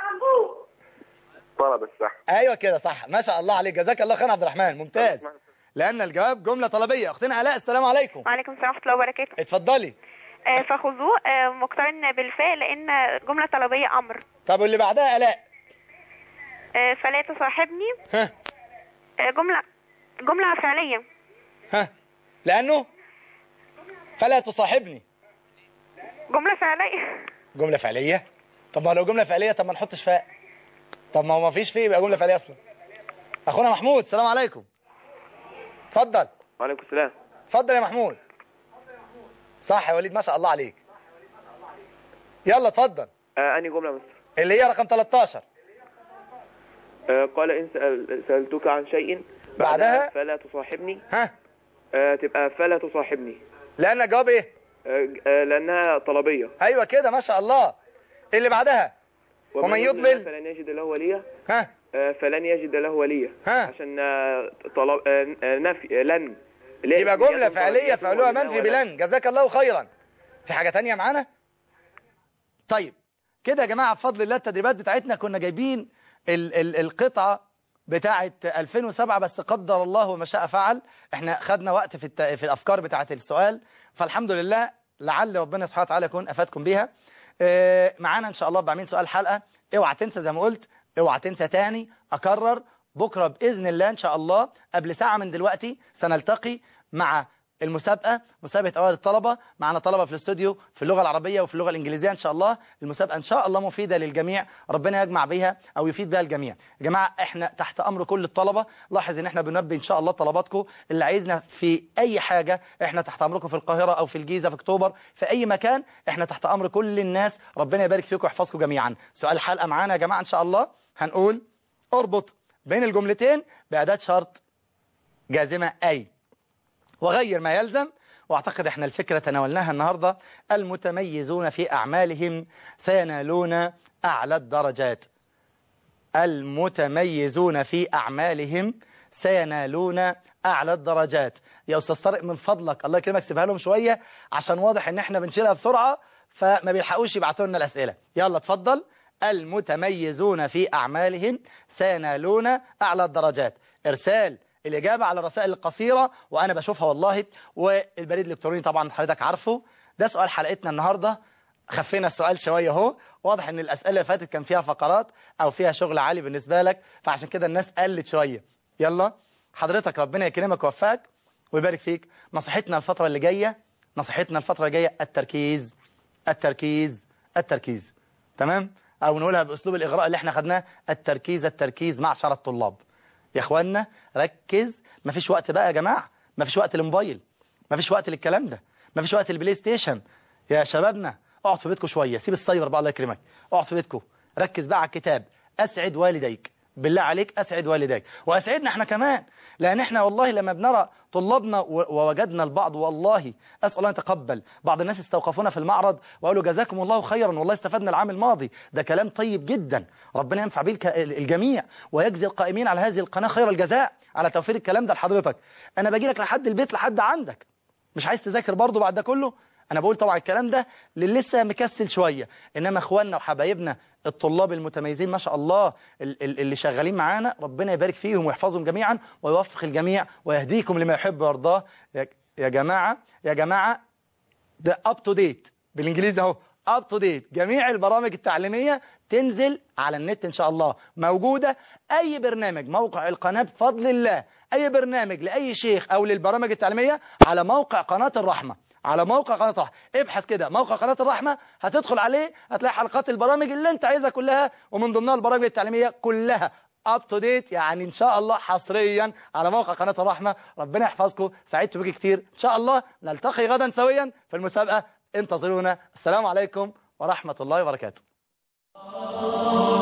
S12: طلب الصح
S2: ايوه كده صح ما شاء الله عليك جزاك الله خير يا عبد الرحمن ممتاز لان الجواب جمله طلبيه اختنا الاء السلام عليكم
S13: وعليكم السلام ورحمة الله وبركاته
S2: اتفضلي
S13: آه، فخذوه آه، مقترن بالفاء لأن جملة طلبية أمر
S2: طب واللي بعدها الاء
S13: آه، فلا تصاحبني
S2: ها
S13: آه، جملة جملة فعلية
S2: ها لانه فلا تصاحبني
S13: جملة فعلية
S2: جمله فعليه طب ما لو جمله فعليه طب ما نحطش فاء طب ما هو ما فيش فيه يبقى جمله فعليه اصلا اخونا محمود السلام عليكم اتفضل
S8: وعليكم السلام
S2: اتفضل يا محمود صح يا وليد ما شاء الله عليك يلا اتفضل
S8: آه أنهي جملة بس
S2: اللي هي رقم 13
S8: آه قال إن سأل سألتك عن شيء
S2: بعدها؟
S8: فلا تصاحبني
S2: ها
S8: آه تبقى فلا تصاحبني
S2: لان الجواب ايه
S8: آه آه لأنها طلبية
S2: ايوه كده ما شاء الله اللي بعدها ومن يضلل
S8: فلن يجد له وليا
S2: ها
S8: آه فلن يجد له وليا
S2: ها
S8: عشان آه طلب آه آه، نفي آه، لن لا-
S2: يبقى جملة
S8: يكون
S2: فعلية
S8: طلبية
S2: فعلوها
S8: ولن
S2: منفي
S8: ولن.
S2: بلن جزاك الله خيرا في حاجة تانية معانا طيب كده يا جماعة بفضل الله التدريبات بتاعتنا كنا جايبين ال ال القطعة بتاعة 2007 بس قدر الله وما شاء فعل احنا خدنا وقت في الت... في الأفكار بتاعة السؤال فالحمد لله لعل ربنا سبحانه وتعالى يكون أفادكم بيها اه معانا إن شاء الله بعمين سؤال حلقة اوعى تنسى زي ما قلت اوعى تنسى تاني أكرر بكرة بإذن الله إن شاء الله قبل ساعة من دلوقتي سنلتقي مع المسابقة مسابقة أوائل الطلبة معنا طلبة في الاستوديو في اللغة العربية وفي اللغة الإنجليزية إن شاء الله المسابقة إن شاء الله مفيدة للجميع ربنا يجمع بها أو يفيد بها الجميع يا جماعة إحنا تحت أمر كل الطلبة لاحظ إن إحنا بننبه إن شاء الله طلباتكم اللي عايزنا في أي حاجة إحنا تحت أمركم في القاهرة أو في الجيزة في أكتوبر في أي مكان إحنا تحت أمر كل الناس ربنا يبارك فيكم ويحفظكم جميعا سؤال الحلقة معانا يا جماعة إن شاء الله هنقول اربط بين الجملتين بأداة شرط جازمة أي وغير ما يلزم واعتقد احنا الفكرة تناولناها النهاردة المتميزون في أعمالهم سينالون أعلى الدرجات المتميزون في أعمالهم سينالون أعلى الدرجات يا أستاذ طارق من فضلك الله يكرمك سيبها لهم شوية عشان واضح ان احنا بنشيلها بسرعة فما بيلحقوش يبعتوا لنا الأسئلة يلا اتفضل المتميزون في أعمالهم سينالون أعلى الدرجات إرسال الإجابة على الرسائل القصيرة وأنا بشوفها والله والبريد الإلكتروني طبعا حضرتك عارفه ده سؤال حلقتنا النهاردة خفينا السؤال شوية اهو واضح ان الأسئلة اللي فاتت كان فيها فقرات أو فيها شغل عالي بالنسبة لك فعشان كده الناس قلت شوية يلا حضرتك ربنا يكرمك ويوفقك ويبارك فيك نصيحتنا الفترة اللي جاية نصيحتنا الفترة الجاية التركيز التركيز التركيز تمام أو نقولها بأسلوب الإغراء اللي احنا خدناه التركيز التركيز معشر الطلاب يا اخوانا ركز مفيش وقت بقى يا جماعة مفيش وقت للموبايل مفيش وقت للكلام ده مفيش وقت للبلاي ستيشن يا شبابنا اقعد في بيتكم شوية سيب السايبر بقى الله يكرمك اقعد في بيتكم ركز بقى على الكتاب اسعد والديك بالله عليك اسعد والديك واسعدنا احنا كمان لان احنا والله لما بنرى طلابنا ووجدنا البعض والله اسال الله يتقبل بعض الناس استوقفونا في المعرض وقالوا جزاكم الله خيرا والله استفدنا العام الماضي ده كلام طيب جدا ربنا ينفع به الجميع ويجزي القائمين على هذه القناه خير الجزاء على توفير الكلام ده لحضرتك انا باجي لك لحد البيت لحد عندك مش عايز تذاكر برضه بعد ده كله انا بقول طبعا الكلام ده للي لسه مكسل شويه انما اخواننا وحبايبنا الطلاب المتميزين ما شاء الله اللي شغالين معانا ربنا يبارك فيهم ويحفظهم جميعا ويوفق الجميع ويهديكم لما يحب ويرضاه يا جماعه يا جماعه ده اب تو ديت بالانجليزي اهو اب تو ديت جميع البرامج التعليميه تنزل على النت ان شاء الله موجوده اي برنامج موقع القناه بفضل الله اي برنامج لاي شيخ او للبرامج التعليميه على موقع قناه الرحمه على موقع قناة الرحمة ابحث كده موقع قناة الرحمة هتدخل عليه هتلاقي حلقات البرامج اللي انت عايزها كلها ومن ضمنها البرامج التعليمية كلها اب تو ديت يعني ان شاء الله حصريا على موقع قناة الرحمة ربنا يحفظكم سعدت بيكم كتير ان شاء الله نلتقي غدا سويا في المسابقة انتظرونا السلام عليكم ورحمة الله وبركاته